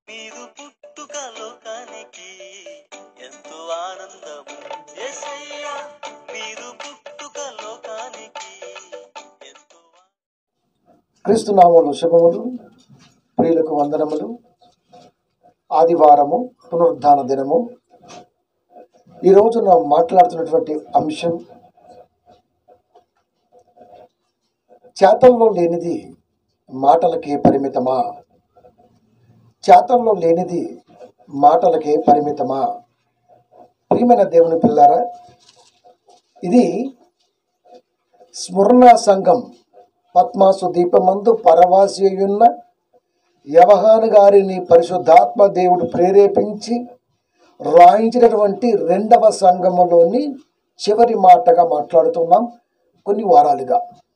మీరు పుట్టుక లోకానికి ఎంతో ఆనందము యేసయ్యా మీరు పుట్టుక లోకానికి ఎంతో క్రీస్తు నామములు శుభములు ప్రియులకు వందనములు ఆదివారము పునరుద్ధాన దినము ఈ రోజు నా మాట్లాడుతున్నటువంటి అంశం చేతల్లో లేనిది మాటలకే పరిమితమా చేతల్లో లేనిది మాటలకే పరిమితమా ప్రియమైన దేవుని పిల్లారా ఇది స్మరణ సంఘం పద్మాసు దీపమందు పరవాసి అయ్యున్న యవహాను గారిని పరిశుద్ధాత్మ దేవుడు ప్రేరేపించి రాయించినటువంటి రెండవ సంఘములోని చివరి మాటగా మాట్లాడుతున్నాం కొన్ని వారాలుగా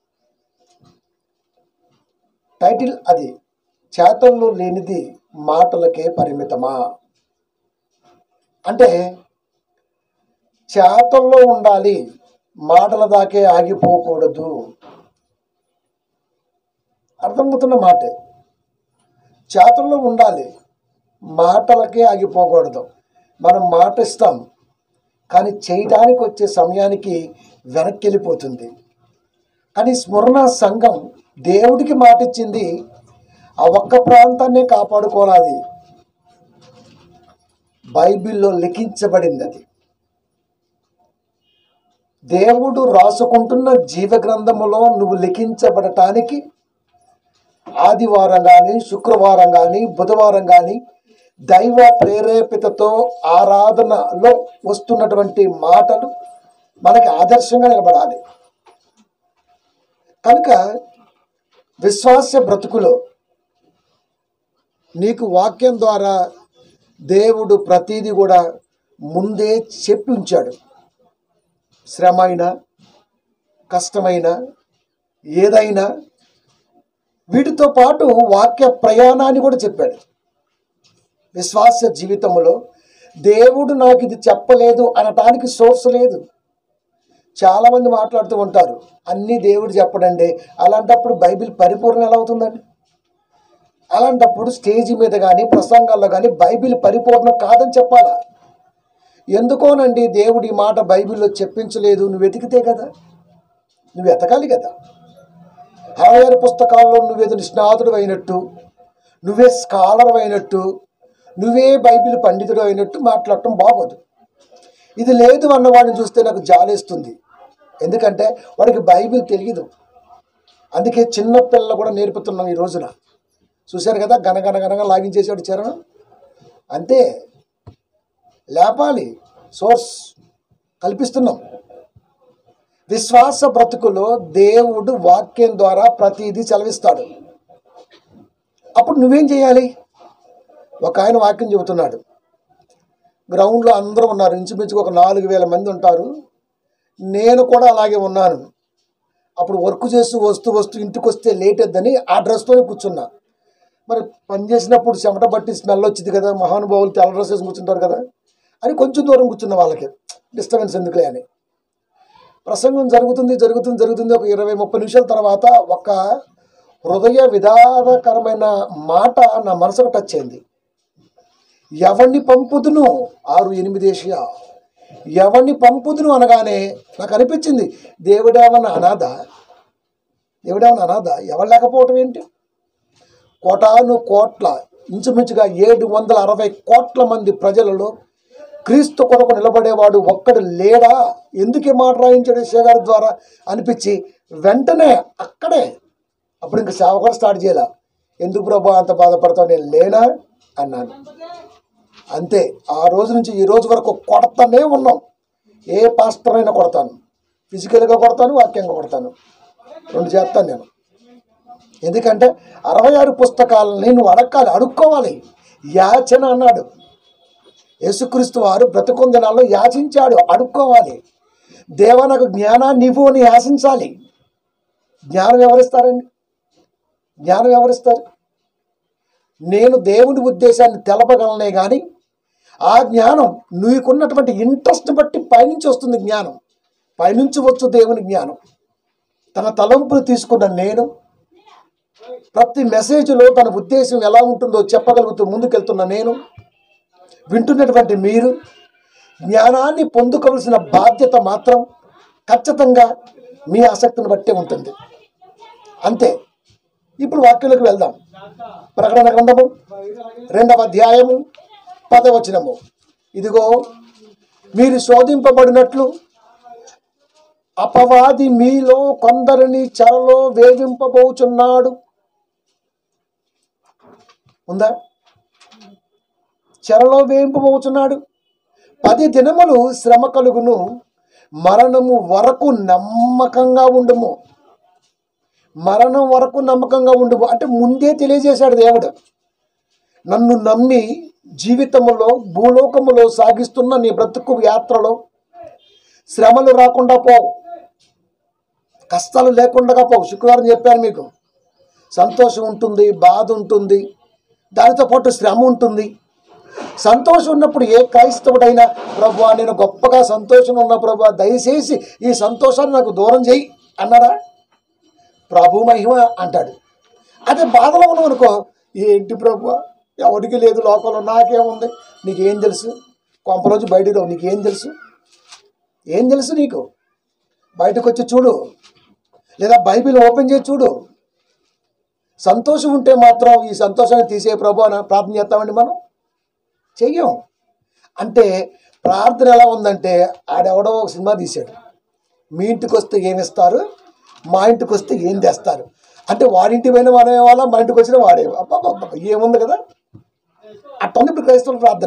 టైటిల్ అది చేతల్లో లేనిది మాటలకే పరిమితమా అంటే చేతల్లో ఉండాలి మాటల దాకే ఆగిపోకూడదు అర్థమవుతున్న మాటే చేతల్లో ఉండాలి మాటలకే ఆగిపోకూడదు మనం మాట ఇస్తాం కానీ చేయడానికి వచ్చే సమయానికి వెనక్కి వెళ్ళిపోతుంది కానీ స్మరణ సంఘం దేవుడికి మాట ఇచ్చింది ఆ ఒక్క ప్రాంతాన్నే కాపాడుకోవాలి బైబిల్లో లిఖించబడింది అది దేవుడు రాసుకుంటున్న జీవ గ్రంథములో నువ్వు లిఖించబడటానికి ఆదివారం కానీ శుక్రవారం కానీ బుధవారం కానీ దైవ ప్రేరేపితతో ఆరాధనలో వస్తున్నటువంటి మాటలు మనకి ఆదర్శంగా నిలబడాలి కనుక విశ్వాస బ్రతుకులో నీకు వాక్యం ద్వారా దేవుడు ప్రతీది కూడా ముందే చెప్పి ఉంచాడు శ్రమ అయినా కష్టమైన ఏదైనా వీటితో పాటు వాక్య ప్రయాణాన్ని కూడా చెప్పాడు విశ్వాస జీవితంలో దేవుడు నాకు ఇది చెప్పలేదు అనటానికి సోర్స్ లేదు చాలామంది మాట్లాడుతూ ఉంటారు అన్నీ దేవుడు చెప్పడండి అలాంటప్పుడు బైబిల్ పరిపూర్ణ ఎలా అవుతుందండి అలాంటప్పుడు స్టేజ్ మీద కానీ ప్రసంగాల్లో కానీ బైబిల్ పరిపూర్ణ కాదని చెప్పాలా ఎందుకోనండి దేవుడు ఈ మాట బైబిల్లో చెప్పించలేదు నువ్వు వెతికితే కదా నువ్వు ఎతకాలి కదా అరవై ఆరు పుస్తకాల్లో నువ్వేదో నిష్ణాతుడు అయినట్టు నువ్వే స్కాలర్ అయినట్టు నువ్వే బైబిల్ పండితుడు అయినట్టు మాట్లాడటం బాగోదు ఇది లేదు అన్న వాడిని చూస్తే నాకు జాలేస్తుంది ఎందుకంటే వాడికి బైబిల్ తెలియదు అందుకే చిన్న పిల్లలు కూడా నేర్పుతున్నాం ఈ రోజున చూశారు కదా గనగన గనగ లాగించేసాడు చరణం అంతే లేపాలి సోర్స్ కల్పిస్తున్నాం విశ్వాస బ్రతుకులో దేవుడు వాక్యం ద్వారా ప్రతిదీ సెలవిస్తాడు అప్పుడు నువ్వేం చేయాలి ఒక ఆయన వాక్యం చెబుతున్నాడు గ్రౌండ్లో అందరూ ఉన్నారు ఇంచుమించుగా ఒక నాలుగు వేల మంది ఉంటారు నేను కూడా అలాగే ఉన్నాను అప్పుడు వర్క్ చేస్తూ వస్తూ వస్తూ ఇంటికి వస్తే లేట్ అవుద్దని ఆ డ్రెస్తోనే కూర్చున్నా మరి పని చేసినప్పుడు చెమట బట్టి స్మెల్ వచ్చింది కదా మహానుభావులు తెల్ల డ్రెస్ వేసి కూర్చుంటారు కదా అని కొంచెం దూరం కూర్చున్న వాళ్ళకి డిస్టర్బెన్స్ ఎందుకులే అని ప్రసంగం జరుగుతుంది జరుగుతుంది జరుగుతుంది ఒక ఇరవై ముప్పై నిమిషాల తర్వాత ఒక హృదయ విధానకరమైన మాట నా మనసుకు టచ్ అయింది ఎవరిని పంపుదును ఆరు ఎనిమిది ఏషియా ఎవరిని పంపుదును అనగానే నాకు అనిపించింది దేవుడేమన్నా అనాథ దేవుడేమన్నా అనాథ ఎవరు లేకపోవటం ఏంటి కోటాను కోట్ల ఇంచుమించుగా ఏడు వందల అరవై కోట్ల మంది ప్రజలలో క్రీస్తు కొరకు నిలబడేవాడు ఒక్కడు లేడా ఎందుకు ఈ మాట రాయించాడు యెషయా గారి ద్వారా అనిపించి వెంటనే అక్కడే అప్పుడు ఇంక సేవ కూడా స్టార్ట్ చేయాల ఎందుకు ప్రభు అంత బాధపడతావు నేను లేనా అన్నాను అంతే ఆ రోజు నుంచి ఈ రోజు వరకు కొడతానే ఉన్నాం ఏ పాస్టర్ అయినా కొడతాను ఫిజికల్గా కొడతాను వాక్యంగా కొడతాను రెండు చేస్తాను నేను ఎందుకంటే అరవై ఆరు పుస్తకాలని నువ్వు అడగాలి అడుక్కోవాలి యాచన అన్నాడు యేసుక్రీస్తు వారు బ్రతుకున్న దినాల్లో యాచించాడు అడుక్కోవాలి దేవా నాకు జ్ఞానాన్ని ఇవ్వు అని యాచించాలి జ్ఞానం ఎవరిస్తారండి జ్ఞానం ఎవరిస్తారు నేను దేవుని ఉద్దేశాన్ని తెలపగలనే కానీ ఆ జ్ఞానం నీకున్నటువంటి ఇంట్రెస్ట్ బట్టి పైనుంచి వస్తుంది జ్ఞానం పైనుంచి వచ్చు దేవుని జ్ఞానం తన తలంపులు తీసుకున్న నేను ప్రతి మెసేజ్లో తన ఉద్దేశం ఎలా ఉంటుందో చెప్పగలుగుతూ ముందుకెళ్తున్న నేను వింటున్నటువంటి మీరు జ్ఞానాన్ని పొందుకోవలసిన బాధ్యత మాత్రం ఖచ్చితంగా మీ ఆసక్తిని బట్టే ఉంటుంది అంతే ఇప్పుడు వాక్యంలోకి వెళ్దాం ప్రకటన గ్రంథము రెండవ అధ్యాయము పదవచనము ఇదిగో మీరు శోధింపబడినట్లు అపవాది మీలో కొందరిని చెరలో వేధింపబోచున్నాడు ఉందా చెరలో వేయింపబోచున్నాడు పది దినములు శ్రమ కలుగును మరణము వరకు నమ్మకంగా ఉండుము మరణం వరకు నమ్మకంగా ఉండుము అంటే ముందే తెలియజేశాడు దేవుడు నన్ను నమ్మి జీవితములో భూలోకములో సాగిస్తున్న నీ బ్రతుకు యాత్రలో శ్రమలు రాకుండా పోవు కష్టాలు లేకుండా పోవు శుక్రవారం చెప్పాను మీకు సంతోషం ఉంటుంది బాధ ఉంటుంది దానితో పాటు శ్రమ ఉంటుంది సంతోషం ఉన్నప్పుడు ఏ క్రైస్తవుడైనా ప్రభు నేను గొప్పగా సంతోషం ఉన్న ప్రభు దయచేసి ఈ సంతోషాన్ని నాకు దూరం చేయి అన్నారా ప్రభు మహిమ అంటాడు అదే బాధలో ఉన్నావు అనుకో ఏంటి ప్రభు ఎవరికి లేదు లోకంలో నాకేముంది నీకేం తెలుసు కొంపలోంచి బయటికి రావు నీకేం తెలుసు ఏం తెలుసు నీకు బయటకు వచ్చి చూడు లేదా బైబిల్ ఓపెన్ చేసి చూడు సంతోషం ఉంటే మాత్రం ఈ సంతోషాన్ని తీసే ప్రభు అని ప్రార్థన చేస్తామండి మనం చెయ్యం అంటే ప్రార్థన ఎలా ఉందంటే ఆడెవడో ఒక సినిమా తీశాడు మీ ఇంటికి వస్తే ఏమి ఇస్తారు మా ఇంటికి వస్తే ఏం తెస్తారు అంటే వాడింటి పోయిన వాడే వాళ్ళ మా ఇంటికి వచ్చిన వాడే అబ్బా ఏముంది కదా అట్టుంది ఇప్పుడు క్రైస్తవుల ప్రార్థన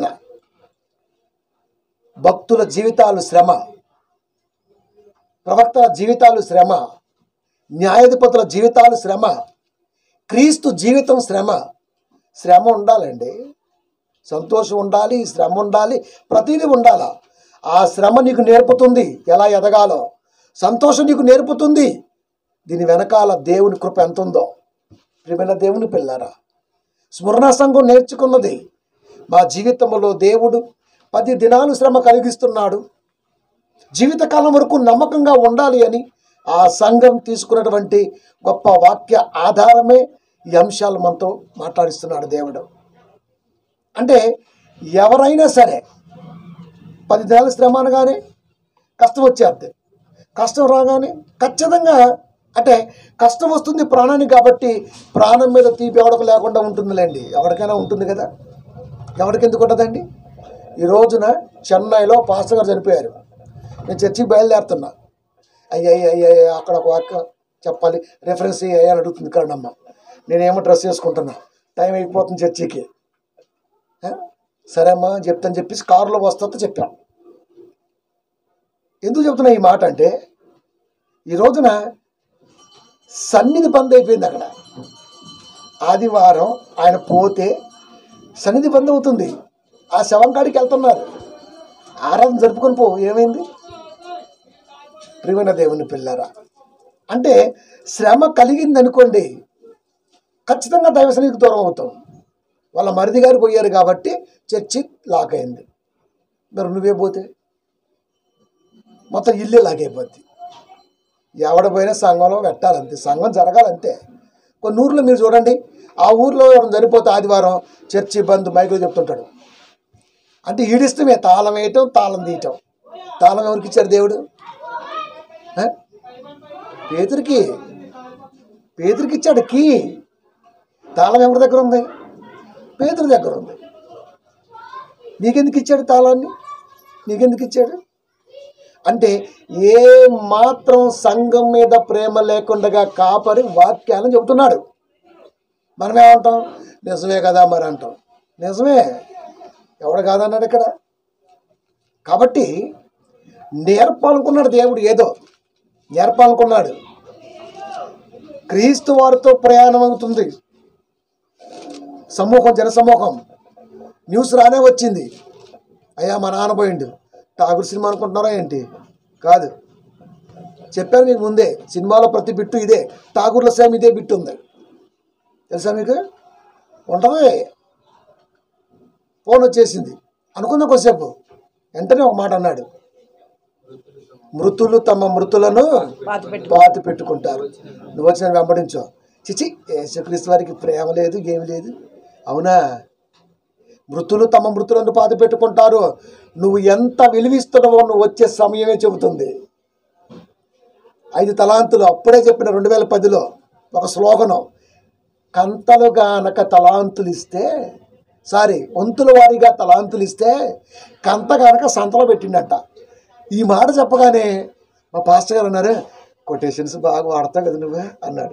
భక్తుల జీవితాలు శ్రమ ప్రవక్తల జీవితాలు శ్రమ న్యాయాధిపతుల జీవితాలు శ్రమ క్రీస్తు జీవితం శ్రమ శ్రమ ఉండాలండి సంతోషం ఉండాలి శ్రమ ఉండాలి ప్రతిదీ ఉండాలా ఆ శ్రమ నీకు నేర్పుతుంది ఎలా ఎదగాలో సంతోషం నీకు నేర్పుతుంది దీని వెనకాల దేవుని కృప ఎంత ఉందో ప్రియమైన దేవుని పిల్లారా స్మరణ సంఘం నేర్చుకున్నది మా జీవితంలో దేవుడు పది దినాలు శ్రమ కలిగిస్తున్నాడు జీవితకాలం వరకు నమ్మకంగా ఉండాలి అని ఆ సంఘం తీసుకున్నటువంటి గొప్ప వాక్య ఆధారమే ఈ అంశాలు మనతో మాట్లాడిస్తున్నాడు దేవుడు అంటే ఎవరైనా సరే పది దినాల శ్రమ అనగానే కష్టం వచ్చేద్ది కష్టం రాగానే ఖచ్చితంగా అంటే కష్టం వస్తుంది ప్రాణానికి కాబట్టి ప్రాణం మీద తీపి ఎవడకు లేకుండా ఉంటుందిలేండి ఎవరికైనా ఉంటుంది కదా ఎవరికి ఎందుకు ఉంటుందండి ఈ రోజున చెన్నైలో పాస్టర్ గారు చనిపోయారు నేను చర్చికి బయలుదేరుతున్నా అయ్య అయ్య అయ్య అయ్య, అక్కడ ఒక వాక్యం చెప్పాలి రెఫరెన్స్ అయ్యాలని అడుగుతుంది కరణమ్మ నేనేమో డ్రెస్ వేసుకుంటున్నా టైం అయిపోతుంది చర్చికి ఆ? సరే అమ్మా చెప్తాను చెప్పేసి కారులో వస్తుందో చెప్పాను ఎందుకు చెప్తున్నా ఈ మాట అంటే ఈ రోజున సన్నిధి బంద్ అయిపోయింది అక్కడ ఆదివారం ఆయన పోతే సన్నిధి బంద్ అవుతుంది ఆ శవం కాడికి వెళ్తున్నారు ఆరాధన జరుపుకొని పో ఏమైంది ప్రియమైన దేవుని పిల్లరా అంటే శ్రమ కలిగింది అనుకోండి ఖచ్చితంగా దైవ సన్నిధికి దూరం అవుతాం వాళ్ళ మరిది గారు పోయారు కాబట్టి చర్చి లాక్ అయింది మరి నువ్వే పోతే మొత్తం ఇల్లే లాక్ అయిపోద్ది ఎవడ పోయినా సంఘంలో పెట్టాలంతే సంఘం జరగాలంతే కొన్ని ఊర్లో మీరు చూడండి ఆ ఊర్లో ఎవరు చనిపోతే ఆదివారం చర్చి బంద్ మైకులో చెప్తుంటాడు అంటే ఈడిష్టమే తాళం వేయటం తాళం తీయటం తాళం ఎవరికి ఇచ్చాడు దేవుడు ఆ? పేదరికి పేదరికి ఇచ్చాడు కీ తాళం ఎవరి దగ్గర ఉంది పేదరి దగ్గర ఉంది నీకెందుకు ఇచ్చాడు తాళాన్ని నీకెందుకు ఇచ్చాడు అంటే ఏ మాత్రం సంఘం మీద ప్రేమ లేకుండా కాపరి వాక్యాలను చెబుతున్నాడు మనం ఏమంటాం నిజమే కదా మరి అంటాం నిజమే ఎవడు కాదన్నాడు ఇక్కడ కాబట్టి నేర్పాలనుకున్నాడు దేవుడు ఏదో నేర్పాలనుకున్నాడు క్రీస్తు వారితో ప్రయాణం అవుతుంది సమూహం జనసమూహం న్యూస్ రానే వచ్చింది అయ్యా మా నాన్న పోయిండు ఠాగూర్ సినిమా అనుకుంటున్నారా ఏంటి కాదు చెప్పాను మీకు ముందే సినిమాలో ప్రతి బిట్టు ఇదే ఠాగూర్ల సేమ్ ఇదే బిట్టు ఉంది తెలుసా మీకు ఉంటుంది ఫోన్ వచ్చేసింది అనుకుందాం కొద్దిసేపు వెంటనే ఒక మాట అన్నాడు మృతులు తమ మృతులను పాతి పెట్టు పాతి పెట్టుకుంటారు నువ్వు వచ్చిన వెంబడించు చిచి యేసుక్రీస్తు వారికి ప్రేమ లేదు ఏమి లేదు అవునా మృతులు తమ మృతులను బాధ పెట్టుకుంటారు నువ్వు ఎంత విలువిస్తున్నావో నువ్వు వచ్చే సమయమే చెబుతుంది ఐదు తలాంతులు అప్పుడే చెప్పిన రెండు వేల పదిలో ఒక స్లోగనం కంతలు గానక తలాంతులు ఇస్తే సారీ వంతుల వారీగా తలాంతులు ఇస్తే కంత గానక సంతలో పెట్టిండట ఈ మాట చెప్పగానే మా పాస్టర్ గారు అన్నారు కొటేషన్స్ బాగా వాడతావు కదా నువ్వు అన్నాడు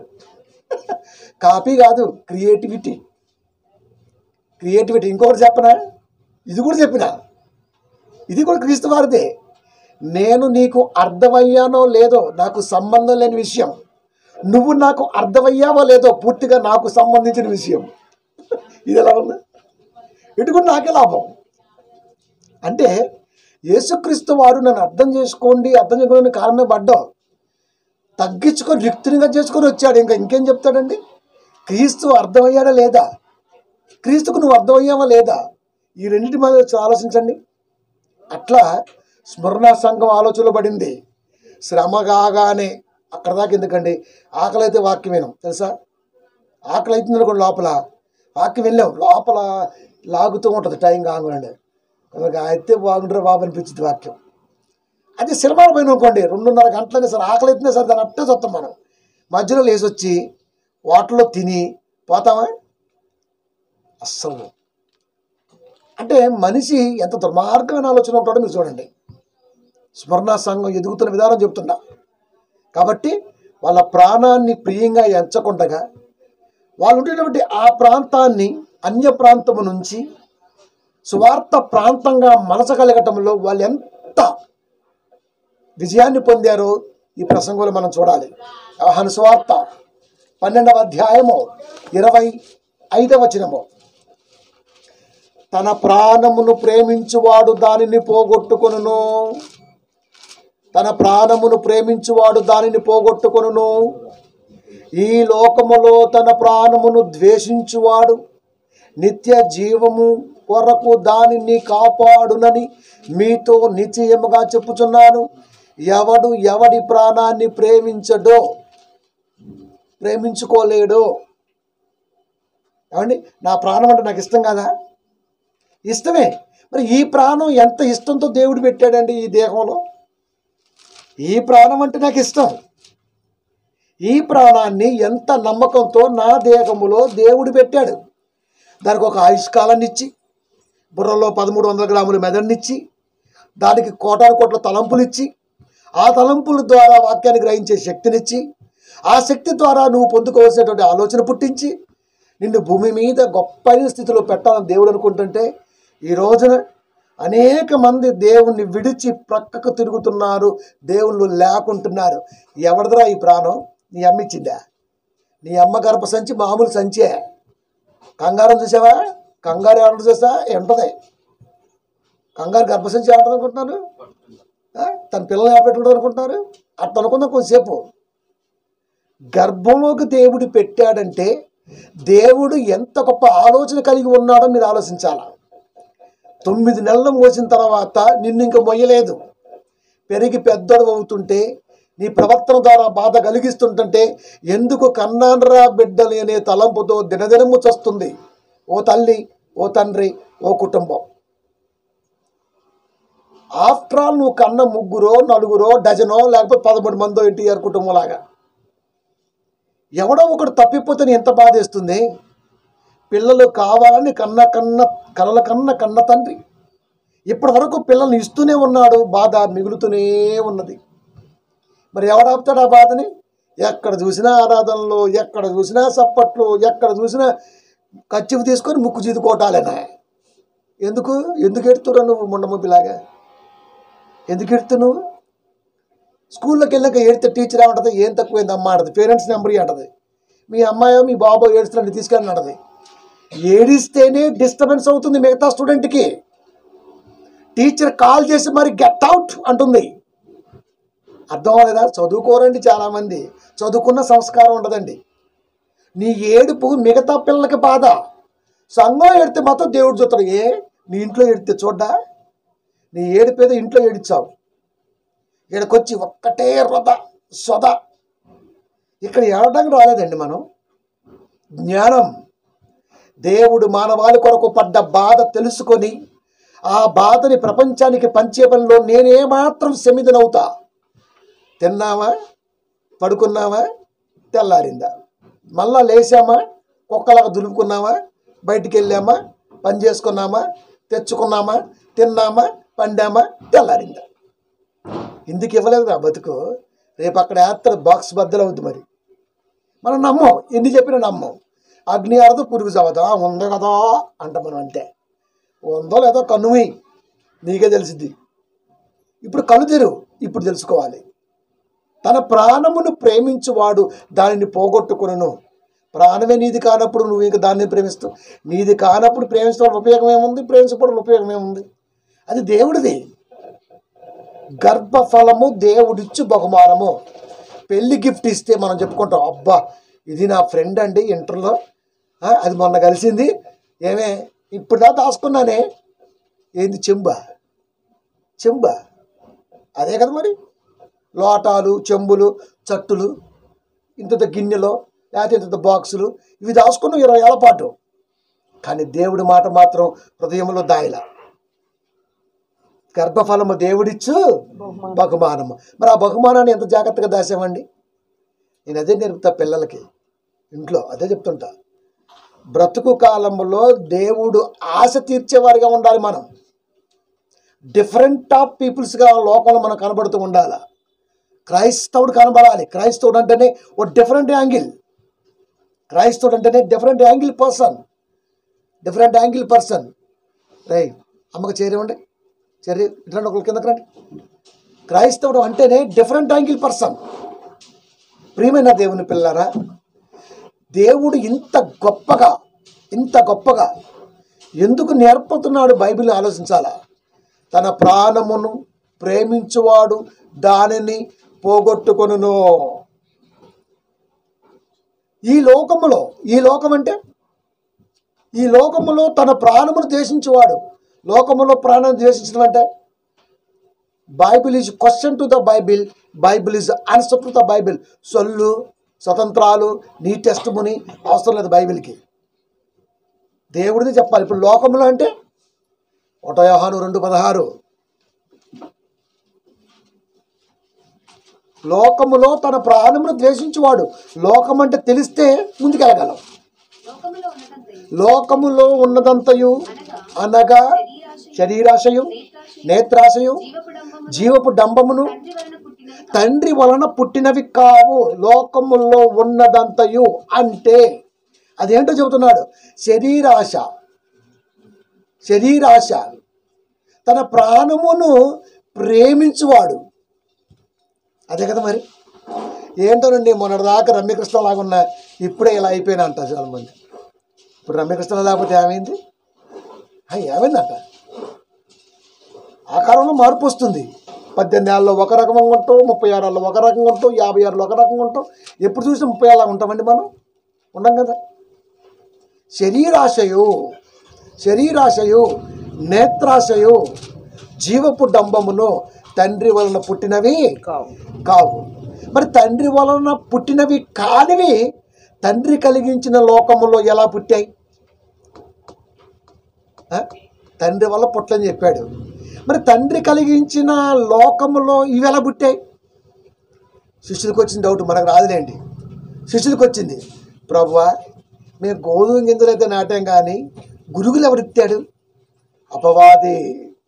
కాపీ కాదు క్రియేటివిటీ క్రియేటివిటీ ఇంకొకటి చెప్పనా ఇది కూడా చెప్పిన ఇది కూడా క్రీస్తు వారిదే నేను నీకు అర్థమయ్యానో లేదో నాకు సంబంధం లేని విషయం నువ్వు నాకు అర్థమయ్యావో లేదో పూర్తిగా నాకు సంబంధించిన విషయం ఇది ఎలా ఉంది ఇటు కూడా నాకే లాభం అంటే యేసుక్రీస్తు వారు నన్ను అర్థం చేసుకోండి అర్థం చేసుకోండి కారణమే పడ్డావు తగ్గించుకొని రిక్తునిగా చేసుకొని వచ్చాడు ఇంకా ఇంకేం చెప్తాడండి క్రీస్తు అర్థమయ్యాడా లేదా క్రీస్తుకు నువ్వు అర్థమయ్యావా లేదా ఈ రెండింటి మీద వచ్చి ఆలోచించండి అట్లా స్మరణ సంఘం ఆలోచనలో పడింది శ్రమ కాగానే అక్కడ దాకా ఎందుకండి ఆకలి అయితే వాక్యం వినం తెలుసా ఆకలి అవుతుంది అనుకోండి లోపల వాక్యం వెళ్ళాం లోపల లాగుతూ ఉంటుంది టైం కాగానే కొందరికి అయితే బాగుంటారు బాబు అనిపించింది వాక్యం అదే సినిమాలు పోయిన అనుకోండి రెండున్నర గంటలనే సరే ఆకలి అవుతుందే సరే దాన్ని అట్టే చూస్తాం మనం మధ్యలో లేచి వచ్చి వాటర్లో తిని పోతామా అస్సలు అంటే మనిషి ఎంత దుర్మార్గమైన ఆలోచన ఉంటాడో మీరు చూడండి స్మరణ సంఘం ఎదుగుతున్న విధానం చెప్తున్నా కాబట్టి వాళ్ళ ప్రాణాన్ని ప్రియంగా ఎంచకుండగా వాళ్ళు ఉండేటువంటి ఆ ప్రాంతాన్ని అన్య ప్రాంతము నుంచి సువార్త ప్రాంతంగా మనసగలగటంలో వాళ్ళు ఎంత విజయాన్ని పొందారో ఈ ప్రసంగంలో మనం చూడాలి యోహాను సువార్త పన్నెండవ అధ్యాయము ఇరవై ఐదవ వచనము తన ప్రాణమును ప్రేమించువాడు దానిని పోగొట్టుకొనును తన ప్రాణమును ప్రేమించువాడు దానిని పోగొట్టుకొనును ఈ లోకములో తన ప్రాణమును ద్వేషించువాడు నిత్య జీవము కొరకు దానిని కాపాడునని మీతో నిశ్చయముగా చెప్పుచున్నాను ఎవడు ఎవడి ప్రాణాన్ని ప్రేమించడో ప్రేమించుకోలేడో ఏమండి నా ప్రాణం అంటే నాకు ఇష్టం కదా ఇష్టమే మరి ఈ ప్రాణం ఎంత ఇష్టంతో దేవుడు పెట్టాడండి ఈ దేహంలో ఈ ప్రాణం అంటే నాకు ఇష్టం ఈ ప్రాణాన్ని ఎంత నమ్మకంతో నా దేహములో దేవుడు పెట్టాడు దానికి ఒక ఆయుష్కాలాన్ని ఇచ్చి బుర్రలో పదమూడు వందల గ్రాముల మెదడునిచ్చి దానికి కోటాను కోట్ల తలంపులు ఇచ్చి ఆ తలంపుల ద్వారా వాక్యాన్ని గ్రహించే శక్తినిచ్చి ఆ శక్తి ద్వారా నువ్వు పొందుకోవాల్సినటువంటి ఆలోచన పుట్టించి నిన్ను భూమి మీద గొప్పైన స్థితిలో పెట్టాలని దేవుడు అనుకుంటుంటే ఈ రోజున అనేక మంది దేవుణ్ణి విడిచి ప్రక్కకు తిరుగుతున్నారు దేవుళ్ళు లేకుంటున్నారు ఎవరిదిరా ఈ ప్రాణం నీ అమ్మ ఇచ్చిందా నీ అమ్మ గర్భ సంచి మామూలు సంచే కంగారం చూసావా కంగారు ఏమంటుంది చూసా ఎంటది కంగారు గర్భసంచి ఏమంటుంది అనుకుంటున్నారు ఆ? తన పిల్లలు ఏపెట్టుకుంటుంది అనుకుంటున్నారు అట్లా అనుకుందాం కొంచెంసేపు గర్భంలోకి దేవుడు పెట్టాడంటే దేవుడు ఎంత గొప్ప ఆలోచన కలిగి ఉన్నాడో మీరు ఆలోచించాలా తొమ్మిది నెలలు మోసిన తర్వాత నిన్ను ఇంక మొయ్యలేదు పెరిగి పెద్దడు అవుతుంటే నీ ప్రవర్తన ద్వారా బాధ కలిగిస్తుంటుంటే ఎందుకు కన్నానరా బిడ్డలు అనే తలంపుతో దినదినము చస్తుంది ఓ తల్లి ఓ తండ్రి ఓ కుటుంబం ఆఫ్టర్ ఆల్ నువ్వు కన్న ముగ్గురో నలుగురో డజనో లేకపోతే పదమూడు మందో ఎన్టీఆర్ కుటుంబం లాగా ఎవడో ఒకడు తప్పిపోతే నీ ఎంత బాధేస్తుంది పిల్లలు కావాలని కన్న కన్న కలల కన్న కన్న తండ్రి ఇప్పటి వరకు పిల్లల్ని ఇస్తూనే ఉన్నాడు బాధ మిగులుతూనే ఉన్నది మరి ఎవడాపుతాడు ఆ బాధని ఎక్కడ చూసినా ఆరాధనలు ఎక్కడ చూసినా సప్పట్లు ఎక్కడ చూసినా కచ్చివి తీసుకొని ముక్కు చీదుకోవటాలేనా ఎందుకు ఎందుకు ఎడుతురా నువ్వు ముండముబ్బిలాగా ఎందుకు ఎడుతు నువ్వు స్కూల్లోకి వెళ్ళాక ఏడితే టీచర్ ఏమంటది ఏం తక్కువైంది అమ్మ అంటది పేరెంట్స్ నెంబర్ అంటది మీ అమ్మాయో మీ బాబో ఏడుస్తున్నాడు తీసుకెళ్ళి అంటది ఏడిస్తేనే డిస్టర్బెన్స్ అవుతుంది మిగతా స్టూడెంట్కి టీచర్ కాల్ చేసి మరి గెట్ అవుట్ అంటుంది అర్థం అవ్వలేదా చదువుకోరండి చాలామంది చదువుకున్న సంస్కారం ఉండదండి నీ ఏడుపు మిగతా పిల్లలకి బాధ సంఘం ఏడితే మాత్రం దేవుడు చూస్తాడు ఏ నీ ఇంట్లో ఏడితే చూడ్డా నీ ఏడిపేదో ఇంట్లో ఏడిచావు ఇక్కడికొచ్చి ఒక్కటే రొద సొద ఇక్కడ ఏడడానికి రాలేదండి మనం జ్ఞానం దేవుడు మానవాళి కొరకు పడ్డ బాధ తెలుసుకొని ఆ బాధని ప్రపంచానికి పంచే పనిలో నేనేమాత్రం శమిదనవుతా తిన్నామా పడుకున్నామా తెల్లారిందా మళ్ళా లేచామా కుక్కలాగా దులుపుకున్నామా బయటికి వెళ్ళామా పని చేసుకున్నామా తెచ్చుకున్నామా తిన్నామా పండామా తెల్లారిందా ఇందుకు ఇవ్వలేదు నా బతుకు రేపు అక్కడ యాత్ర బాక్స్ బద్దలవుద్ది మరి మనం నమ్మం ఎన్ని చెప్పినా నమ్మం అగ్ని ఆరదు పురుగు చవదా ఉంది కదా అంట మనం అంతే ఉందో లేదో కన్నుమి నీకే తెలిసిద్ది ఇప్పుడు కళ్ళు తెరు ఇప్పుడు తెలుసుకోవాలి తన ప్రాణమును ప్రేమించువాడు దానిని పోగొట్టుకును ప్రాణమే నీది కానప్పుడు నువ్వు ఇంకా దాన్ని ప్రేమిస్తావు నీది కానప్పుడు ప్రేమించడం ఉపయోగం ఏముంది ప్రేమించడం ఉపయోగం ఏముంది అది దేవుడిది గర్భఫలము దేవుడిచ్చు బహుమానము పెళ్లి గిఫ్ట్ ఇస్తే మనం చెప్పుకుంటాం అబ్బా ఇది నా ఫ్రెండ్ అండి ఇంటర్లో ఆ, అది మొన్న కలిసింది ఏమే ఇప్పుడు దా దాచుకున్నానే ఏంది చెంబ చెంబ అదే కదా మరి లోటాలు చెంబులు చట్టులు ఇంత గిన్నెలో లేకపోతే ఇంత బాక్సులు ఇవి దాచుకున్నాం ఇరవై ఏళ్ళ పాటు కానీ దేవుడి మాట మాత్రం హృదయంలో దాయల గర్భఫలము దేవుడిచ్చు బహుమానము మరి ఆ బహుమానాన్ని ఎంత జాగ్రత్తగా దాసామండి నేను అదే నేర్పుతా పిల్లలకి ఇంట్లో అదే చెప్తుంటా బ్రతుకు కాలంలో దేవుడు ఆశ తీర్చేవారిగా ఉండాలి మనం డిఫరెంట్ ఆఫ్ పీపుల్స్గా లోకంలో మనం కనబడుతూ ఉండాలి క్రైస్తవుడు కనబడాలి క్రైస్తవుడు అంటేనే ఓ డిఫరెంట్ యాంగిల్ క్రైస్తవుడు అంటేనే different angle person different angle person రై అమ్మకి చేరేవండి చేరి ఇట్లా ఒకరి కిందకి రండి క్రైస్తవుడు అంటేనే డిఫరెంట్ యాంగిల్ పర్సన్ ప్రియమైన దేవుని పిల్లరా దేవుడు ఇంత గొప్పగా ఇంత గొప్పగా ఎందుకు నేర్పుతున్నాడు బైబిల్ ఆలోచించాలా తన ప్రాణమును ప్రేమించువాడు దానిని పోగొట్టుకొనును ఈ లోకములో ఈ లోకం అంటే ఈ లోకములో తన ప్రాణమును ద్వేషించేవాడు లోకములో ప్రాణం ద్వేషించడం అంటే bible is question to the bible bible is answer to the bible సొల్లు స్వతంత్రాలు నీ టెస్ట్ ముని అవసరం లేదు బైబిల్కి దేవుడిది చెప్పాలి ఇప్పుడు లోకంలో అంటే ఒకటో యోహాను రెండు పదహారు లోకములో తన ప్రాణమును ద్వేషించువాడు లోకం అంటే తెలిస్తే ముందుకెళ్ళగలం లోకములో ఉన్నదంతయు లోకములో ఉన్నదంతయు అనగా అనగా శరీరాశయు, శరీరాశయు నేత్రాశయు, నేత్రాశయు జీవపు డంబమును జీవపు డంబమును తండ్రి వలన పుట్టినవి కావు. తండ్రి వలన పుట్టినవి కావు లోకములో ఉన్నదంతయు అంటే అదేంటో చెబుతున్నాడు శరీరాశ శరీరాశ తన ప్రాణమును ప్రేమించువాడు అదే కదా మరి ఏంటోనండి మొన్నటిదాకా రమ్యకృష్ణ లాగా ఉన్న ఇప్పుడే ఇలా అయిపోయినా అంట చాలా మంది ఇప్పుడు రమ్యకృష్ణ లేకపోతే ఏమైంది ఆ, ఏమైందంట ఆకారంలో మార్పు వస్తుంది పద్దెనిమిది ఏళ్ళలో ఒక రకంగా ఉంటాం ముప్పై ఏళ్ళలో ఒక రకంగా ఉంటాం యాభై ఏళ్ళలో ఒక రకంగా ఉంటాం ఎప్పుడు చూసినా ముప్పై ఏళ్ళ ఉంటామండి మనం ఉండం కదా శరీరాశయు శరీరాశయు నేత్రాశయు జీవపు డంబమును తండ్రి వలన పుట్టినవి కావు కావు మరి తండ్రి వలన పుట్టినవి కానివి తండ్రి కలిగించిన లోకములో ఎలా పుట్టాయి ఆ? తండ్రి వల్ల పుట్టని చెప్పాడు మరి తండ్రి కలిగించిన లోకములో ఇవి ఎలా పుట్టాయి శిష్యులకు వచ్చిన డౌట్ మనకు రాదులేండి శిష్యులకు వచ్చింది ప్రభువా మేము గోధుమ గింజలు అయితే నాటాం కానీ గురుగులు ఎవరిత్తాడు అపవాది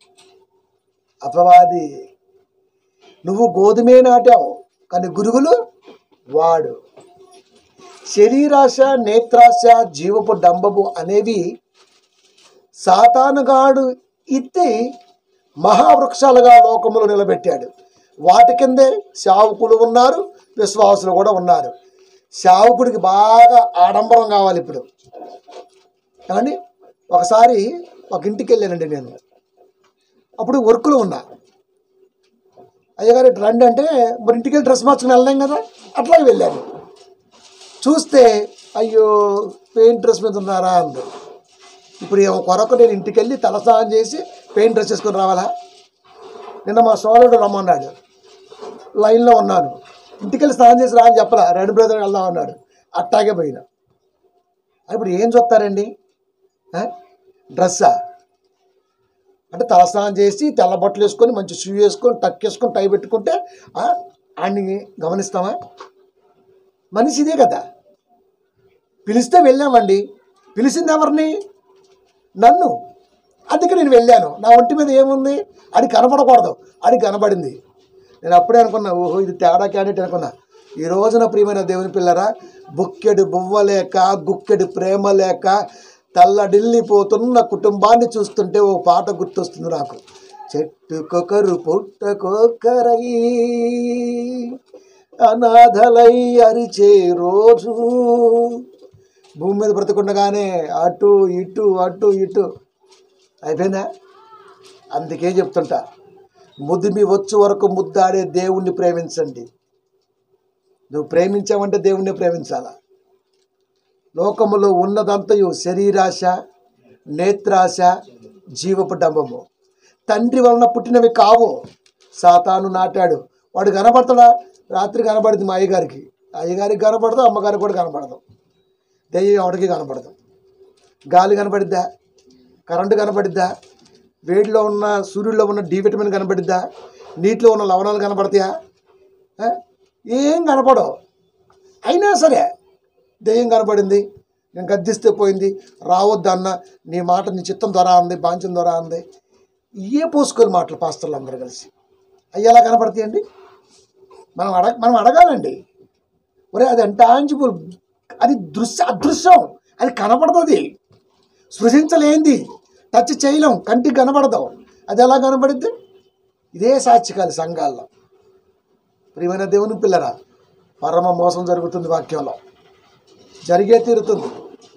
అపవాది నువ్వు గోధుమే నాటావు కానీ గురుగులు వాడు శరీరాశ నేత్రాశ జీవపు డంబము అనేవి సాతానుగాడు ఇత్తి మహావృక్షాలుగా లోకములు నిలబెట్టాడు వాటి కిందే శావకులు ఉన్నారు విశ్వాసులు కూడా ఉన్నారు శావకుడికి బాగా ఆడంబరం కావాలి ఇప్పుడు కానీ ఒకసారి ఒక ఇంటికి వెళ్ళానండి నేను అప్పుడు వర్కులు ఉన్నా అయ్యగారు ఇటు రండి అంటే మరి ఇంటికి వెళ్ళి డ్రెస్ మార్చుకుని వెళ్ళలేం కదా అట్లాగే వెళ్ళాను చూస్తే అయ్యో పెయింట్ డ్రెస్ మీద ఉన్నారా అంది ఇప్పుడు ఏమో కొరకు నేను ఇంటికి వెళ్ళి తలస్నానం చేసి పెయింట్ డ్రెస్ వేసుకొని రావాలా నిన్న మా సోదరుడు రమ్మన్నాడు లైన్లో ఉన్నాను ఇంటికి వెళ్ళి స్నానం చేసి రా అని చెప్పరా రెండు బ్రదర్ వెళ్దాం అన్నాడు అట్టాగే పోయినా ఇప్పుడు ఏం చూస్తారండి ఆ? డ్రెస్సా అంటే తలస్నానం చేసి తెల్ల బట్టలు వేసుకొని మంచి షూ వేసుకొని టక్ వేసుకొని టై పెట్టుకుంటే ఆ, ఆయన్ని గమనిస్తామా మనిషి ఇదే కదా పిలిస్తే వెళ్ళామండి పిలిచింది ఎవరిని నన్ను అందుకే నేను వెళ్ళాను నా ఒంటి మీద ఏముంది అది కనపడకూడదు అది కనబడింది నేను అప్పుడే అనుకున్నా ఓహో ఇది తేడా క్యాండిడేట్ అనుకున్నా ఈ రోజున ప్రియమైన దేవుని పిల్లరా బుక్కెడు బువ్వ లేక గుక్కెడు ప్రేమ లేక తల్లడిల్లిపోతున్న కుటుంబాన్ని చూస్తుంటే ఓ పాట గుర్తొస్తుంది నాకు చెట్టుకొకరు పుట్టకొకరై అనాథలై అరిచే రోజు భూమి మీద బ్రతుకుండగానే అటు ఇటు అటు ఇటు అయిపోయిందా అందుకే చెప్తుంటా ముదిమి వచ్చు వరకు ముద్దాడే దేవుణ్ణి ప్రేమించండి నువ్వు ప్రేమించావంటే దేవుణ్ణి ప్రేమించాలా లోకములో ఉన్నదంతయు శరీరాశ నేత్రాశ జీవపు డంబము తండ్రి వలన పుట్టినవి కావు సాతాను నాటాడు వాడు కనబడతాడా రాత్రి కనబడింది మా అయ్యగారికి అయ్యగారికి కనపడదు అమ్మగారికి కూడా కనపడదు దెయ్యం ఎవరికి కనపడదు గాలి కనపడిద్దా కరెంటు కనపడిద్దా వేడిలో ఉన్న సూర్యుడిలో ఉన్న డి విటమిన్ కనపడిద్దా నీటిలో ఉన్న లవణాలు కనపడతాయా ఆ? ఏం కనపడవు అయినా సరే దెయ్యం కనపడింది నేను గద్దిస్తే పోయింది రావద్దు అన్న నీ మాట నీ చిత్తం ద్వారా అంది బాంచం ద్వారా అంది ఏ పోసుకోని మాటలు పాస్టర్లు అందరూ కలిసి అవి ఎలా కనపడతాయండి మనం అడగ మనం అడగాలండి ఒరే అది అంటాంజిబుల్ అది దృశ్య అదృశ్యం అది కనపడుతుంది సృజించలేంది టచ్ చేయలేం కంటికి కనపడదు అది ఎలా కనపడుద్ది ఇదే సాక్షికాలి సంఘాల్లో ప్రియమైన దేవుని పిల్లరా పరమ మోసం జరుగుతుంది వాక్యంలో జరిగే తీరుతుంది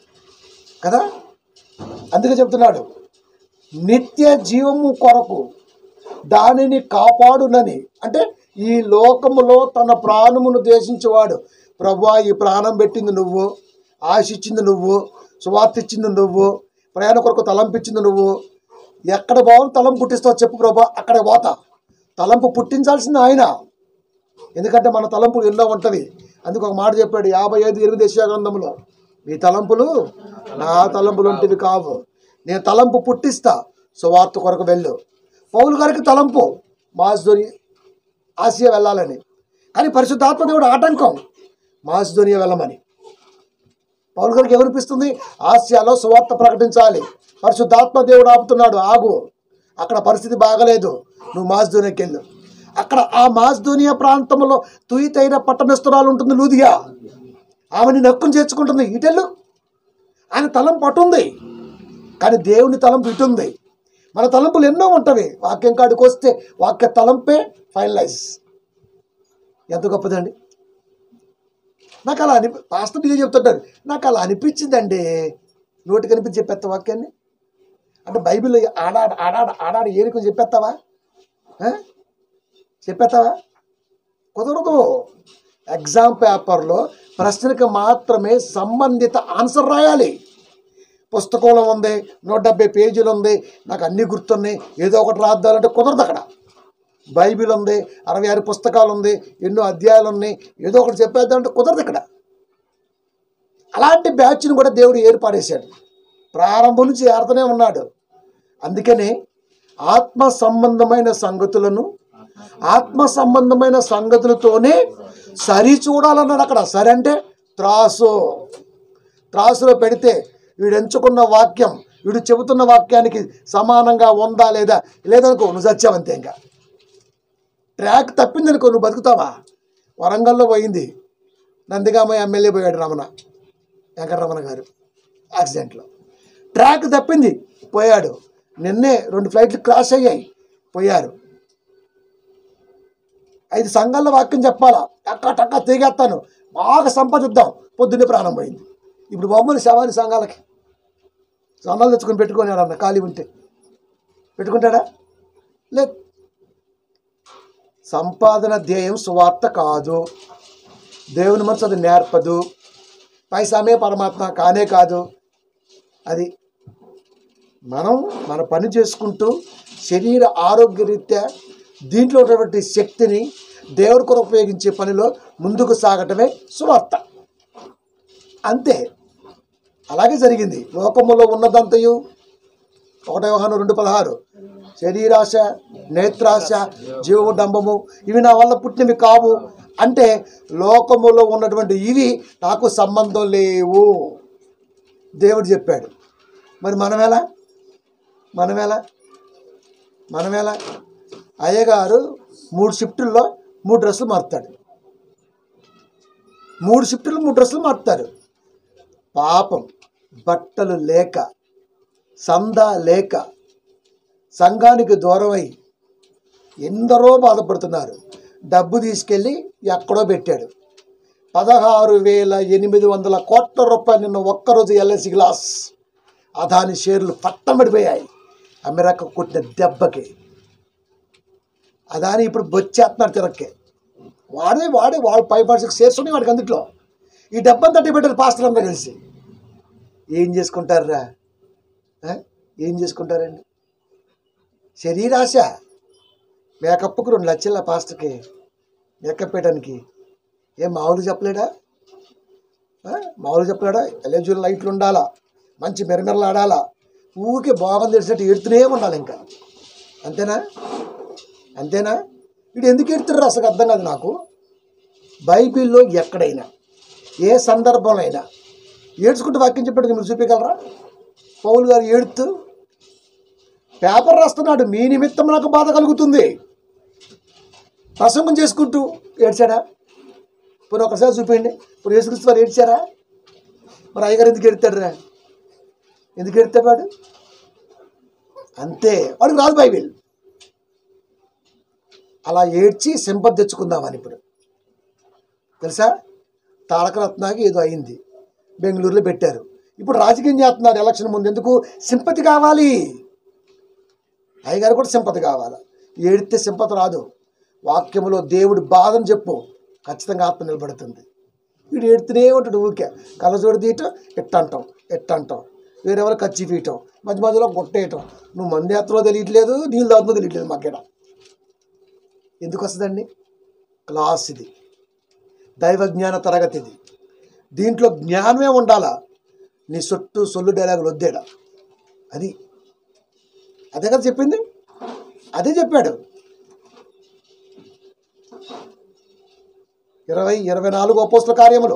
కదా అందుకే చెప్తున్నాడు నిత్య జీవము కొరకు దానిని కాపాడునని అంటే ఈ లోకములో తన ప్రాణమును దేశించేవాడు ప్రభా ఈ ప్రాణం పెట్టింది నువ్వు ఆశిచ్చింది నువ్వు సువార్త ఇచ్చింది నువ్వు ప్రయాణ కొరకు తలంపించింది నువ్వు ఎక్కడ బాగుంది తలం పుట్టిస్తావు చెప్పు ప్రభా అక్కడ పోతా తలంపు పుట్టించాల్సింది ఆయన ఎందుకంటే మన తలంపులు ఎన్నో ఉంటుంది అందుకు ఒక మాట చెప్పాడు యాభై ఐదు ఎనిమిది గ్రంథంలో మీ తలంపులు నా తలంపులు ఉంటివి కావు నేను తలంపు పుట్టిస్తా సువార్త కొరకు వెళ్ళు పౌలు గారికి తలంపు మాస్ధోని ఆసియా వెళ్ళాలని కానీ పరిశుద్ధాత్మ దేవుడు ఆటంకం మాస్ధోనియా వెళ్ళమని పౌలు గారికి ఎవరిపిస్తుంది ఆసియాలో సువార్త ప్రకటించాలి పరిశుద్ధాత్మ దేవుడు ఆపుతున్నాడు ఆగు అక్కడ పరిస్థితి బాగలేదు నువ్వు మాస్ధోనియాకి వెళ్ళు అక్కడ ఆ మాస్ధోనియా ప్రాంతంలో తుయితైన పట్టణస్తురాలు ఉంటుంది లూదియా ఆమెని నక్కుని చేర్చుకుంటుంది ఇటెళ్ళు ఆయన తలంపు అటుంది కానీ దేవుని తలంపు ఇటుంది మన తలంపులు ఎన్నో ఉంటవి వాక్యం కాడికి వస్తే వాక్య తలంపే ఫైనలైజ్ ఎంత గొప్పదండి నాకు అలా అనిపి పాస్టర్ ఇదే చెప్తుంటారు నాకు అలా అనిపించిందండి నోటి కనిపించి చెప్పేస్తా వాక్యాన్ని అంటే బైబిల్ ఆడాడ ఆడాడ ఆడాడ ఏనుకొని చెప్పేస్తావా ఆ? చెప్పేస్తావా కుదరదు ఎగ్జామ్ పేపర్లో ప్రశ్నకు మాత్రమే సంబంధిత ఆన్సర్ రాయాలి పుస్తకంలో ఉంది నూట డెబ్బై పేజీలు ఉంది నాకు అన్నీ గుర్తున్నాయి ఏదో ఒకటి రాద్దాలంటే కుదరదు అక్కడ బైబిల్ ఉంది అరవై ఆరు పుస్తకాలు ఉంది ఎన్నో అధ్యాయాలు ఉన్నాయి ఏదో ఒకటి చెప్పేద్దామంటే కుదరదు ఇక్కడ అలాంటి బ్యాచ్ని కూడా దేవుడు ఏర్పాటేశాడు ప్రారంభం నుంచి ఏరుతూనే ఉన్నాడు అందుకనే ఆత్మ సంబంధమైన సంగతులను ఆత్మ సంబంధమైన సంగతులతోనే సరి చూడాలన్నాడు అక్కడ సరి అంటే త్రాసు త్రాసులో పెడితే వీడు ఎంచుకున్న వాక్యం వీడు చెబుతున్న వాక్యానికి సమానంగా ఉందా లేదా లేదనుకో నువ్వు సత్యావంతే ఇంకా ట్రాక్ తప్పిందనుకో నువ్వు బతుకుతావా వరంగల్లో పోయింది నందిగామ ఎమ్మెల్యే పోయాడు రమణ వెంకటరమణ గారు యాక్సిడెంట్లో ట్రాక్ తప్పింది పోయాడు నిన్నే రెండు ఫ్లైట్లు క్రాష్ అయ్యాయి పోయారు ఐదు సంఘాల్లో వాక్యం చెప్పాలా టక్క టక్క తీగేస్తాను బాగా సంపాదిద్దాం పొద్దున్నే ప్రాణం పోయింది ఇప్పుడు బొమ్మలు శవాని సంఘాలకి సొన్నాలు తెచ్చుకొని పెట్టుకున్నాడు అన్న ఖాళీ ఉంటే పెట్టుకుంటాడా లేదు సంపాదన ధ్యేయం సువార్త కాదు దేవుని మనసు అది నేర్పదు పైసామే పరమాత్మ కానే కాదు అది మనం మన పని చేసుకుంటూ శరీర ఆరోగ్యరీత్యా దీంట్లో ఉన్నటువంటి శక్తిని దేవుడి కొరకు ఉపయోగించే పనిలో ముందుకు సాగటమే సువార్త అంతే అలాగే జరిగింది లోకములో ఉన్నదంతయు ఒకటో వ్యవహారం రెండు పదహారు శరీరాశ నేత్రాశ జీవడంబము ఇవి నా వల్ల పుట్టినవి కావు అంటే లోకములో ఉన్నటువంటి ఇవి నాకు సంబంధం లేవు దేవుడు చెప్పాడు మరి మనం ఎలా మనం ఎలా మనం ఎలా అయ్యగారు మూడు షిఫ్టుల్లో మూడు డ్రెస్సులు మారుతాడు మూడు షిఫ్టులు మూడు డ్రెస్సులు మారుతారు పాపం బట్టలు లేక సందా లేక సంఘానికి దూరమై ఎందరో బాధపడుతున్నారు డబ్బు తీసుకెళ్ళి ఎక్కడో పెట్టాడు పదహారు వేల ఎనిమిది వందల కోట్ల రూపాయలు నిన్న ఒక్కరోజు ఎల్ఐసి గ్లాస్ అదాని షేర్లు పట్టబడిపోయాయి అమెరికా కొట్టిన దెబ్బకి అదాని ఇప్పుడు బొచ్చేస్తున్నారు తిరక్కే వాడే వాడే వాడు ఫైవ్ పాయింట్ సిక్స్ షేర్స్ ఉన్నాయి వాడికి అందుట్లో ఈ డబ్బంతా తట్టి పెట్టారు పాస్టర్ అంతా కలిసి ఏం చేసుకుంటారా ఆ? ఏం చేసుకుంటారండి శరీరాశ మేకప్కి రెండు లక్షల పాస్టర్కి మేకప్ వేయడానికి ఏం మామూలు చెప్పలేడా ఆ? మామూలు చెప్పలేడా ఎలర్జీ లైట్లు ఉండాలా మంచి మెరమెరలు ఆడాలా ఊరికే బాగుంది తెలిసినట్టు ఎడుతూనే ఉండాలి ఇంకా అంతేనా అంతేనా వీడు ఎందుకు ఎడుతుర్రు అసలు అర్థం కాదు నాకు బైబిల్లో ఎక్కడైనా ఏ సందర్భంలో అయినా ఏడ్చుకుంటూ వాక్యం చెప్పాడు మీరు చూపించగలరా పౌలు గారు ఏడుతూ పేపర్ రాస్తున్నాడు మీ నిమిత్తం నాకు బాధ కలుగుతుంది ప్రసంగం చేసుకుంటూ ఏడ్చాడా ఇప్పుడు ఒకసారి చూపించండి ఇప్పుడు యేసుక్రీస్తు వారు ఏడ్చారా మరి అయ్యగారు ఎందుకు ఎడతాడురా ఎందుకు ఎడతాడు వాడు అంతే వాడికి రాదు బైబిల్ అలా ఏడ్చి సింపతి తెచ్చుకుందామని ఇప్పుడు తెలుసా తారక రత్నాకి ఏదో అయింది బెంగళూరులో పెట్టారు ఇప్పుడు రాజకీయం చేస్తున్నారు ఎలక్షన్ ముందు ఎందుకు సింపతి కావాలి అయ్యగారు కూడా సింపతి కావాలి ఏడితే సింపతి రాదు వాక్యములో దేవుడి బాధను చెప్పు ఖచ్చితంగా ఆత్మ నిలబడుతుంది వీడు ఏడుతూనే ఉంటాడు ఊరికే కళ్ళజోడు తీయటం ఎట్టంటాం ఎట్టంటాం వేరెవరు కచ్చి పీయటం మధ్య మధ్యలో కొట్టేయటం నువ్వు మంది ఎత్తలో తెలియట్లేదు నీళ్ళు తాగుతుందో తెలియట్లేదు మాకేడ ఎందుకు వస్తుందండి క్లాస్ ఇది దైవ జ్ఞాన తరగతి ఇది దీంట్లో జ్ఞానమే ఉండాలా నీ చుట్టూ సొల్లు డైలాగులు వద్దేడా అది అదే కదా చెప్పింది అదే చెప్పాడు ఇరవై ఇరవై నాలుగు అపోస్తుల కార్యములు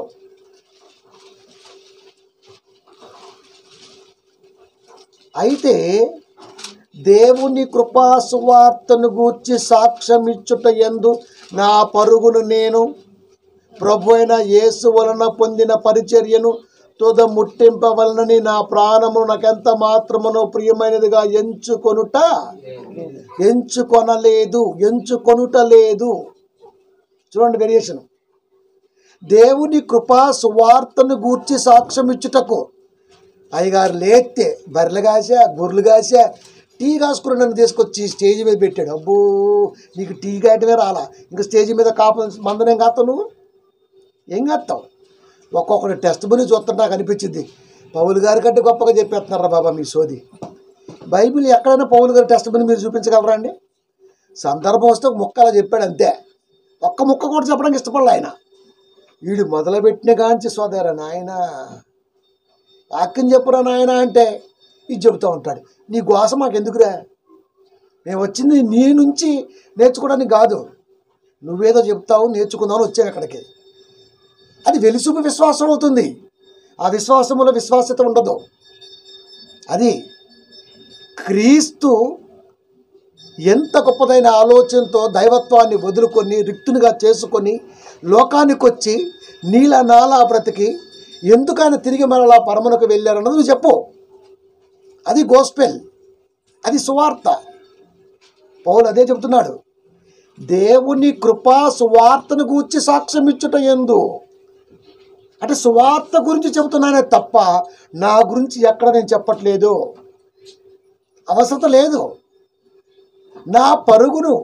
అయితే దేవుని కృపా సువార్తను గూర్చి సాక్ష్యం ఇచ్చుట ఎందు నా పరుగును నేను ప్రభు అయిన యేసు వలన పొందిన పరిచర్యను తుద ముట్టింపవలనని నా ప్రాణమును నాకెంత మాత్రమునో ప్రియమైనదిగా ఎంచుకొనుట ఎంచుకొనలేదు ఎంచుకొనుట లేదు చూడండి వేరియేషన్ దేవుని కృపా సువార్తను గూర్చి సాక్ష్యం ఇచ్చుటకు అయ్యగారు లేస్తే బర్రెలు కాసా గొర్రెలు కాసా టీ కాసుకుని నన్ను తీసుకొచ్చి స్టేజ్ మీద పెట్టాడు అబ్బో నీకు టీ కాయటమే రాలా ఇంకా స్టేజ్ మీద కాప మందనేం కాస్తావు నువ్వు ఏం కాస్తావు ఒక్కొక్కటి టెస్ట్ బుని చూస్తుంటే నాకు అనిపించింది పౌలు గారి కంటే గొప్పగా చెప్పేస్తున్నారా బాబా మీ సోది బైబిల్ ఎక్కడైనా పౌలు గారి టెస్ట్ బుని మీరు చూపించగలరా అండి సందర్భం వస్తే ఒక ముక్క అలా చెప్పాడు అంతే ఒక్క ముక్క కూడా చెప్పడానికి ఇష్టపడలే ఆయన వీడు మొదలుపెట్టిన కాంచి సోదర నాయన వాక్యం చెప్పురా నాయన అంటే ఇది చెబుతూ ఉంటాడు నీ గోస మాకు ఎందుకురా మేము వచ్చింది నీ నుంచి నేర్చుకోవడానికి కాదు నువ్వేదో చెప్తావు నేర్చుకుందామని వచ్చావు అక్కడికి అది వెలుసుపు విశ్వాసం అవుతుంది ఆ విశ్వాసములో విశ్వాసత ఉండదు అది క్రీస్తు ఎంత గొప్పదైన ఆలోచనతో దైవత్వాన్ని వదులుకొని రిక్తునిగా చేసుకొని లోకానికి వచ్చి నీల నాలా బ్రతికి ఎందుకని తిరిగి మరలా పరమునకు వెళ్ళారన్నది నువ్వు చెప్పు అది గోస్పెల్ అది సువార్త పౌలు అదే చెబుతున్నాడు దేవుని కృపా సువార్తను గూర్చి సాక్ష్యం ఇచ్చుట ఎందు అంటే సువార్త గురించి చెబుతున్నానే తప్ప నా గురించి ఎక్కడ నేను చెప్పట్లేదు అవసరత లేదు నా పరుగును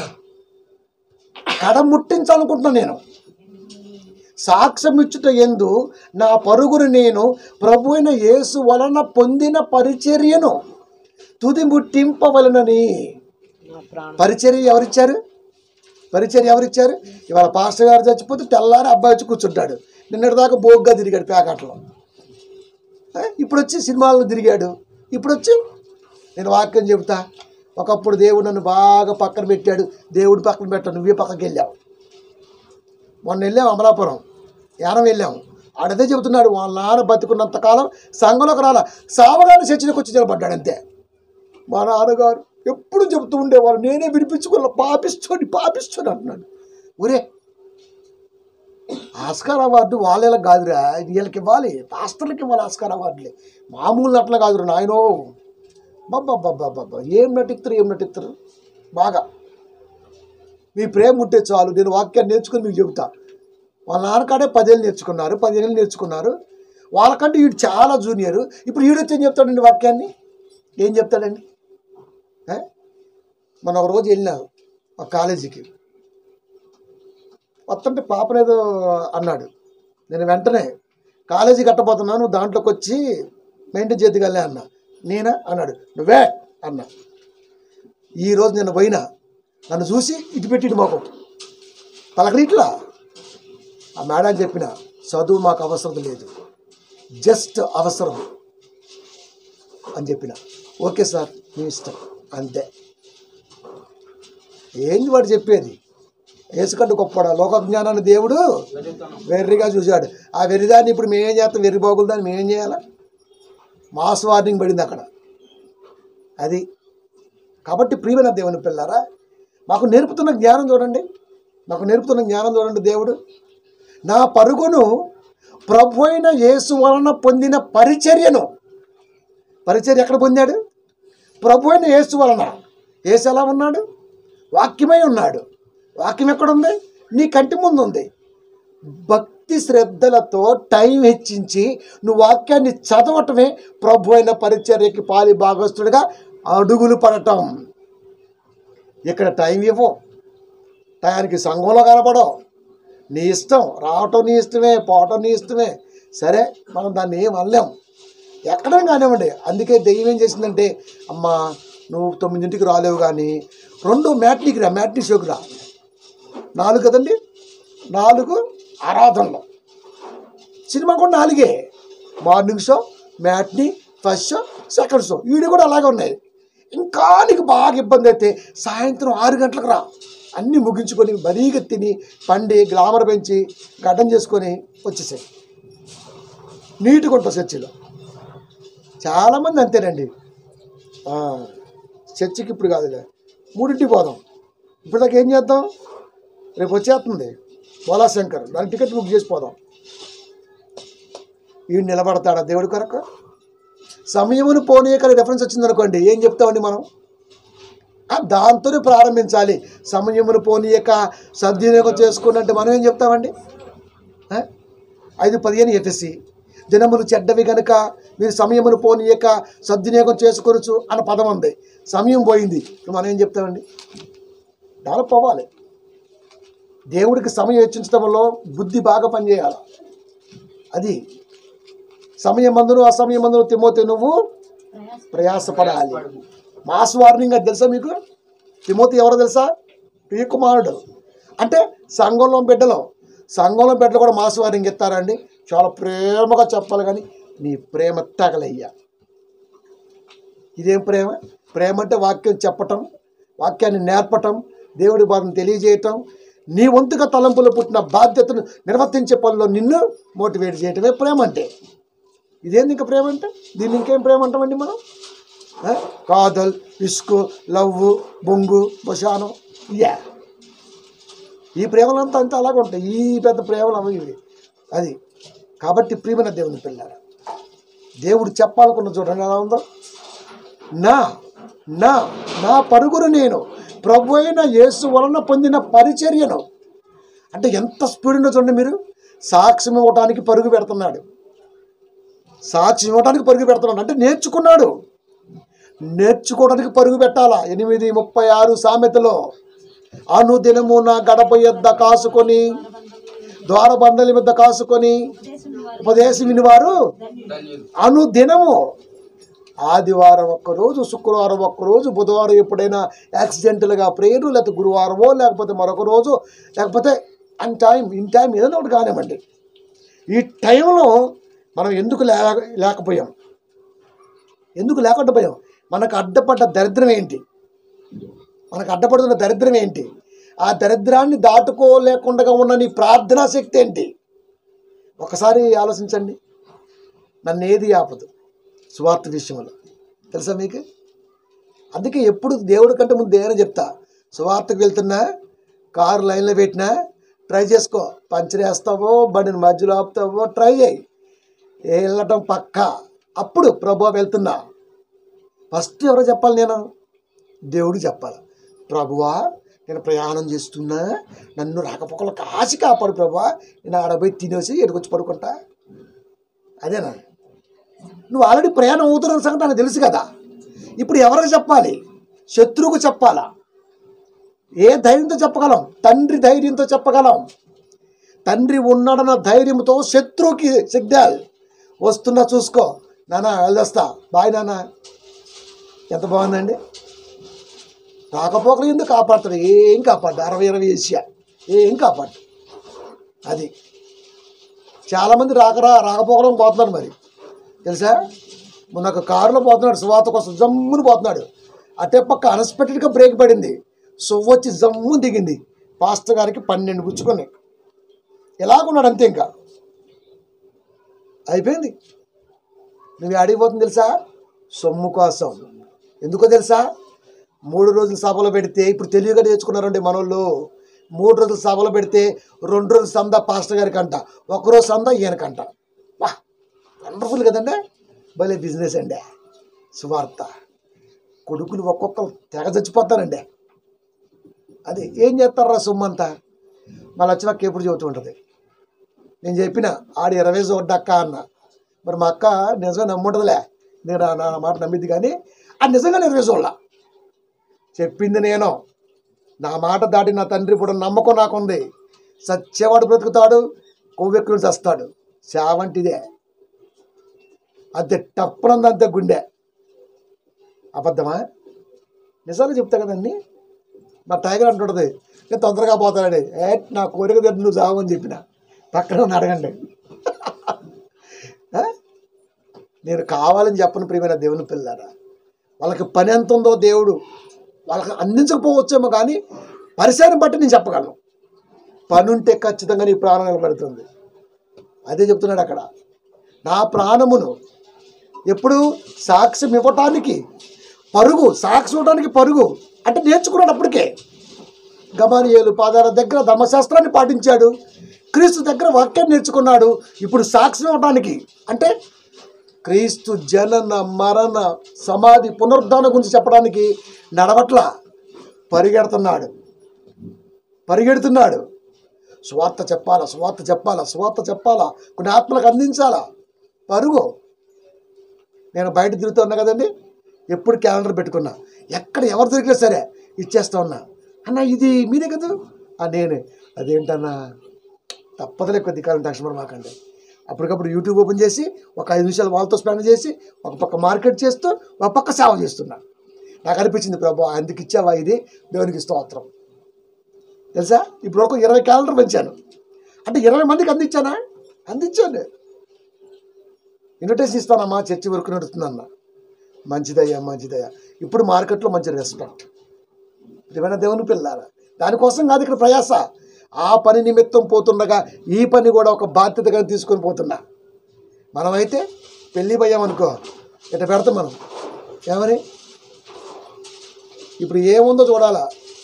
కడముట్టించాలనుకుంటున్నాను నేను సాక్ష్యం ఇచ్చుట ఎందు నా పరుగును నేను ప్రభు అయిన యేసు వలన పొందిన పరిచర్యను తుది ముట్టింపవలనని పరిచర్య ఎవరిచ్చారు పరిచర్య ఎవరిచ్చారు ఇవాళ పాస్టర్ గారు చచ్చిపోతే తెల్లారి అబ్బాయి వచ్చి కూర్చుంటాడు నిన్నటిదాకా బోగ్గా తిరిగాడు ప్యాకెట్లో ఆ, ఇప్పుడు వచ్చి సినిమాల్లో తిరిగాడు ఇప్పుడు వచ్చి నేను వాక్యం చెబుతా ఒకప్పుడు దేవుడు నన్ను బాగా పక్కన పెట్టాడు దేవుడు పక్కన పెట్టాడు నువ్వే పక్కకి వెళ్ళావు మొన్న వెళ్ళాం అమలాపురం యానం వెళ్ళాం ఆడదే చెబుతున్నాడు వాళ్ళ నాన్న బతుకున్నంత కాలం సంఘంలోకి రాలా సావగానే చర్చలకు వచ్చి నిలబడ్డాడు అంతే మా నాన్నగారు ఎప్పుడు చెబుతూ ఉండేవాళ్ళు నేనే వినిపించుకోలే పాపిస్తోని పాపిస్తోని అంటున్నాడు ఒరే ఆస్కార్ అవార్డు వాళ్ళకి కాదురా వీళ్ళకి ఇవ్వాలి పాస్టర్లకి ఇవ్వాలి ఆస్కార్ అవార్డులే మామూలు అట్లా కాదురా నాయనో బాబా ఏం నటిస్తారు ఏం నటిస్తారు బాగా మీ ప్రేమ ఉంటే చాలు నేను వాక్యాన్ని నేర్చుకుని మీకు చెబుతా వాళ్ళ నాన్నకాడే పదేళ్ళు నేర్చుకున్నారు పదిహేను నేర్చుకున్నారు వాళ్ళకంటే వీడు చాలా జూనియర్ ఇప్పుడు వీడొచ్చి ఏం చెప్తాడండి వాక్యాన్ని ఏం చెప్తాడండి ఏ? మొన్న ఒక రోజు వెళ్ళినాం ఒక కాలేజీకి వస్తుంటే పాపనేదో అన్నాడు నేను వెంటనే కాలేజీ కట్టబోతున్నాను నువ్వు దాంట్లోకి వచ్చి మెయింటైన్ చేతికెళ్ళే అన్న నేనా అన్నాడు నువ్వే అన్నా ఈరోజు నేను పోయినా నన్ను చూసి ఇటు పెట్టి ఇటు మాకు పలకరిట్లా ఆ మేడం చెప్పిన చదువు మాకు అవసరం లేదు జస్ట్ అవసరం అని చెప్పిన ఓకే సార్ మీ ఇష్టం అంతే ఏంది వాడు చెప్పేది ఏసుకంటే గొప్పడా లోక జ్ఞానాన్ని దేవుడు వెర్రిగా చూశాడు ఆ వెర్రిదాన్ని ఇప్పుడు మేమేం చేస్తాం వెర్రి బాగులు దాన్ని మేమేం చేయాలా మాస్ వార్నింగ్ పడింది అక్కడ అది కాబట్టి ప్రియమైన దేవుని పిల్లారా మాకు నేర్పుతున్న జ్ఞానం చూడండి మాకు నేర్పుతున్న జ్ఞానం చూడండి దేవుడు నా పరుగును ప్రభు అయిన యేసు వలన పొందిన పరిచర్యను పరిచర్య ఎక్కడ పొందాడు ప్రభు అయిన యేసు వలన యేసు ఎలా ఉన్నాడు వాక్యమై ఉన్నాడు వాక్యం ఎక్కడుంది నీ కంటి ముందు ఉంది భక్తి శ్రద్ధలతో టైం హెచ్చించి నువ్వు వాక్యాన్ని చదవటమే ప్రభు అయిన పరిచర్యకి పాలి భాగస్తుడిగా అడుగులు పడటం ఇక్కడ టైం ఇవ్వు టయానికి సంఘంలో కనపడవు నీ ఇష్టం రావటం నీ ఇష్టమే పోవటం నీ ఇష్టమే సరే మనం దాన్ని ఏం అనలేం ఎక్కడైనా కానివ్వండి అందుకే దెయ్యం ఏం చేసిందంటే అమ్మా నువ్వు తొమ్మిదింటికి రాలేవు కానీ రెండు మ్యాట్నీకి రా మ్యాట్నీ షోకి రా నాలుగు కదండి నాలుగు ఆరాధనలు సినిమా కూడా నాలుగే morning show matinee first show second show video కూడా అలాగే ఉన్నాయి ఇంకా నీకు బాగా ఇబ్బంది అయితే సాయంత్రం ఆరు గంటలకు రా అన్నీ ముగించుకొని మరీగా తిని పండి గ్లామర్ పెంచి గడ్డం చేసుకొని వచ్చేసాయి నీట్గా ఉంటుంది చర్చిలో చాలామంది అంతేనండి ఆ, చర్చికి ఇప్పుడు కాదులే మూడింటికి పోదాం ఇప్పుడు దాకా ఏం చేద్దాం రేపు వచ్చేస్తుంది శంకర్ దానికి టికెట్ బుక్ చేసి పోదాం వీడు నిలబడతాడా దేవుడి కొరకు సమయమును పోనీయకల రెఫరెన్స్ వచ్చిందనుకోండి ఏం చెప్తామండి మనం ఆ, దాంతోనే ప్రారంభించాలి సమయమును పోనీయక సద్వినియోగం చేసుకున్నట్టు మనం ఏం చెప్తామండి ఆ? ఐదు పదిహేను ఎఫ్ఎస్సి దినములు చెడ్డవి గనుక మీరు సమయమును పోనీయక సద్వినియోగం చేసుకోవచ్చు అన్న పదం ఉంది సమయం పోయింది ఇప్పుడు మనం ఏం చెప్తామండి డెవలప్ అవ్వాలి దేవుడికి సమయం హెచ్చించడంలో బుద్ధి బాగా పనిచేయాలి అది సమయం మందును అసమయం మందును తిమోతే నువ్వు ప్రయాసపడాలి మాస్ వార్నింగ్ అది తెలుసా మీకు తిమోతి ఎవరో తెలుసా ప్రియ కుమారుడు అంటే సంఘంలో బిడ్డలు సంఘంలో బిడ్డలు కూడా మాస్ వార్నింగ్ ఇస్తారండి చాలా ప్రేమగా చెప్పాలి కానీ నీ ప్రేమ తగలయ్యా ఇదేం ప్రేమ ప్రేమ అంటే వాక్యం చెప్పటం వాక్యాన్ని నేర్పటం దేవుడి బాధను తెలియజేయటం నీ వంతుగా తలంపులో పుట్టిన బాధ్యతను నిర్వర్తించే పనిలో నిన్ను మోటివేట్ చేయటమే ప్రేమ అంటే ఇదేంది ఇంకా ప్రేమ అంటే దీన్ని ఇంకేం ప్రేమ అంటామండి మనం ఆ? కాదల్ ఇస్కు లవ్వు బొంగు బొషానం ఇయా ఈ ప్రేమలంతా అంతా అలాగే ఉంటాయి ఈ పెద్ద ప్రేమలు అవి ఇవి అది కాబట్టి ప్రియమైన దేవుని పిల్లారా దేవుడు చెప్పాలనుకున్న చూడండి ఎలా ఉందో నా నా నా పరుగును నేను ప్రభు అయిన యేసు వలన పొందిన పరిచర్యను అంటే ఎంత స్పీడ్ ఉందో చూడండి మీరు సాక్ష్యం ఇవ్వడానికి పరుగు పెడుతున్నాడు సాక్ష్యం ఇవ్వడానికి పరుగు పెడుతున్నాడు అంటే నేర్చుకున్నాడు నేర్చుకోవడానికి పరుగు పెట్టాలా ఎనిమిది ముప్పై ఆరు సామెతలో అనుదినము నా గడప యొద్ద కాసుకొని ద్వారబంధల మీద కాసుకొని ఉపదేశం వినివారు అనుదినము ఆదివారం ఒక్కరోజు శుక్రవారం ఒక్కరోజు బుధవారం ఎప్పుడైనా యాక్సిడెంటల్గా ప్రేయరు లేకపోతే గురువారమో లేకపోతే మరొక రోజు లేకపోతే అన్ టైం ఇన్ టైం ఏదైనా ఒకటి కానివ్వండి ఈ టైంలో మనం ఎందుకు లే లేకపోయాం ఎందుకు లేకుండా పోయాం మనకు అడ్డపడ్డ దరిద్రం ఏంటి మనకు అడ్డపడుతున్న దరిద్రం ఏంటి ఆ దరిద్రాన్ని దాటుకోలేకుండా ఉన్న నీ ప్రార్థనా శక్తి ఏంటి ఒకసారి ఆలోచించండి నన్ను ఏది ఆపదు స్వార్థ విషయంలో తెలుసా మీకు అందుకే ఎప్పుడు దేవుడి కంటే ముందు దేవుని చెప్తా సువార్తకు వెళ్తున్నా కారు లైన్లో పెట్టినా ట్రై చేసుకో పంచర్ వేస్తావో బండిని మధ్యలో ఆపుతావో ట్రై చేయి వెళ్ళటం పక్క అప్పుడు ప్రభు వెళ్తున్నా ఫస్ట్ ఎవరో చెప్పాలి నేను దేవుడికి చెప్పాలి ప్రభువా నేను ప్రయాణం చేస్తున్నా నన్ను రాకపోకలు కాసి కాపాడు ప్రభువా నేను ఆడపోయి తినేసి ఎడుకొచ్చి పడుకుంటా అదేనా నువ్వు ఆల్రెడీ ప్రయాణం అవుతున్న సంగతి నాకు తెలుసు కదా ఇప్పుడు ఎవరికి చెప్పాలి శత్రువుకు చెప్పాలా ఏ ధైర్యంతో చెప్పగలం తండ్రి ధైర్యంతో చెప్పగలం తండ్రి ఉన్నాడన్న ధైర్యంతో శత్రువుకి సిగ్నల్ వస్తున్నా చూసుకో నాన్న వెళ్ళొస్తా బాయ్ నాన్న ఎంత బాగుందండి రాకపోకలు ఎందుకు కాపాడుతాడు ఏం కాపాడు అరవై ఇరవై ఏసియా ఏం కాపాడు అది చాలామంది రాకరా రాకపోకలం పోతున్నారు మరి తెలుసా మొన్న ఒక కారులో పోతున్నాడు సువాత కోసం జమ్ముని పోతున్నాడు అటే పక్క అన్ఎక్స్పెక్టెడ్గా బ్రేక్ పడింది సువ్వు వచ్చి జమ్ము దిగింది పాస్టర్ గారికి పన్నెండు పుచ్చుకొని ఎలాగున్నాడు అంతే ఇంకా అయిపోయింది నువ్వు అడిగిపోతుంది తెలుసా సొమ్ము కోసం ఎందుకో తెలుసా మూడు రోజులు సభలో పెడితే ఇప్పుడు తెలివిగా నేర్చుకున్నారండి మనోళ్ళు మూడు రోజులు సభలో పెడితే రెండు రోజులు సంద పాస్టర్ గారికి అంట ఒకరోజు సంద ఈయనకంట వా వండర్ఫుల్ కదండి భలే బిజినెస్ అండి సువార్త కొడుకులు ఒక్కొక్కరు తెగ చచ్చిపోతారండి అది ఏం చేస్తారా సొమ్ము అంతా మళ్ళీ వచ్చినాక ఎప్పుడు చెబుతూ ఉంటుంది నేను చెప్పిన ఆడు ఇరవై చూడ్డక్క అన్న మరి మా అక్క నిజంగా నమ్ముంటుందిలే నేను నా- నా మాట నమ్మిద్ది కానీ ఆ నిజంగా ఇరవై చూడాల చెప్పింది నేను నా మాట దాటి నా తండ్రి ఇప్పుడు నమ్మకం నాకుంది సత్యవాడు బ్రతుకుతాడు కొవ్వెక్కులు చస్తాడు చావంటిదే అంతే టప్పనంది అంతే గుండె అబద్ధమా నిజాలు చెప్తా కదండి మా టైగర్ అంటుంటుంది నేను తొందరగా పోతానండి ఏ నా కోరిక తీరు నువ్వు చావని చెప్పిన పక్కన ఉన్న అడగండి ఆ? నేను కావాలని చెప్పను ప్రియమైన దేవుని పిల్లారా వాళ్ళకి పని ఎంత ఉందో దేవుడు వాళ్ళకి అందించకపోవచ్చేమో కానీ పరిసరాన్ని బట్టి నేను చెప్పగలను పని ఉంటే ఖచ్చితంగా నీ ప్రాణం నిలబడుతుంది అదే చెప్తున్నాడు అక్కడ నా ప్రాణమును ఎప్పుడు సాక్ష్యం ఇవ్వటానికి పరుగు సాక్షి ఇవ్వడానికి పరుగు అంటే నేర్చుకున్నాడు అప్పటికే గమానియేలు పాదాల దగ్గర ధర్మశాస్త్రాన్ని పాటించాడు క్రీస్తు దగ్గర వాక్యాన్ని నేర్చుకున్నాడు ఇప్పుడు సాక్ష్యం ఇవ్వడానికి అంటే క్రీస్తు జనన మరణ సమాధి పునరుద్ధానం గురించి చెప్పడానికి నడవట్ల పరిగెడుతున్నాడు పరిగెడుతున్నాడు స్వార్థ చెప్పాలా స్వార్థ చెప్పాలా స్వార్థ చెప్పాలా కొన్ని ఆత్మలకు అందించాలా పరుగు నేను బయట తిరుగుతూ ఉన్నా కదండి ఎప్పుడు క్యాలెండర్ పెట్టుకున్నా ఎక్కడ ఎవరు దొరికినా సరే ఇచ్చేస్తా ఉన్నా అన్న ఇది మీరే కదా ఆ నేనే అదేంటన్నా తప్పదులే కొద్ది కాలం టెన్షన్ మాకండి అప్పటికప్పుడు యూట్యూబ్ ఓపెన్ చేసి ఒక ఐదు నిమిషాలు వాళ్ళతో స్పెండ్ చేసి ఒక పక్క మార్కెట్ చేస్తూ ఒక పక్క సేవ చేస్తున్నా నాకు అనిపించింది ప్రభు అందుకు ఇచ్చావా ఇది దేవునికి స్తోత్రం తెలుసా ఇప్పుడు ఒక ఇరవై క్యాలెండర్ పెంచాను అంటే ఇరవై మందికి అందించానా అందించాను ఇన్విటేషన్ ఇస్తానమ్మా చర్చి వరకు నడుస్తుందన్న మంచిదయ్యా మంచిదయ్యా ఇప్పుడు మార్కెట్లో మంచి రెస్పెక్ట్ ప్రియమైన దేవుని పిల్లారా దానికోసం కాదు ఇక్కడ ప్రయాస ఆ పని నిమిత్తం పోతుండగా ఈ పని కూడా ఒక బాధ్యతగా తీసుకొని పోతున్నా మనమైతే పెళ్ళి పోయామనుకో ఇట్లా పెడతాం మనం ఏమని ఇప్పుడు ఏముందో చూడాలా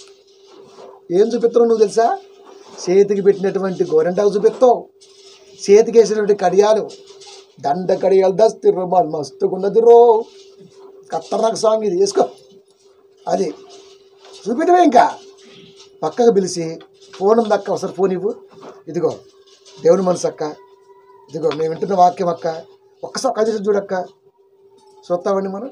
ఏం చూపిస్తున్నావు నువ్వు తెలుసా చేతికి పెట్టినటువంటి గోరెంటాకు చూపిస్తావు చేతికి వేసినటువంటి కడియాలు దండ కడియాలు దస్తి రుమాల్ మస్తుకున్నది రో ఖతర్నాక్ సాంగ్ ఇది వేసుకో అది చూపించవే ఇంకా పక్కకు పిలిచి ఫోన్ ఉంది అక్క ఒకసారి ఫోన్ ఇవ్వు ఇదిగో దేవుని మనసు అక్క ఇదిగో మేము వింటున్న వాక్యం అక్క ఒక్కసారి కలిసి చూడక్క చూస్తామండి మనం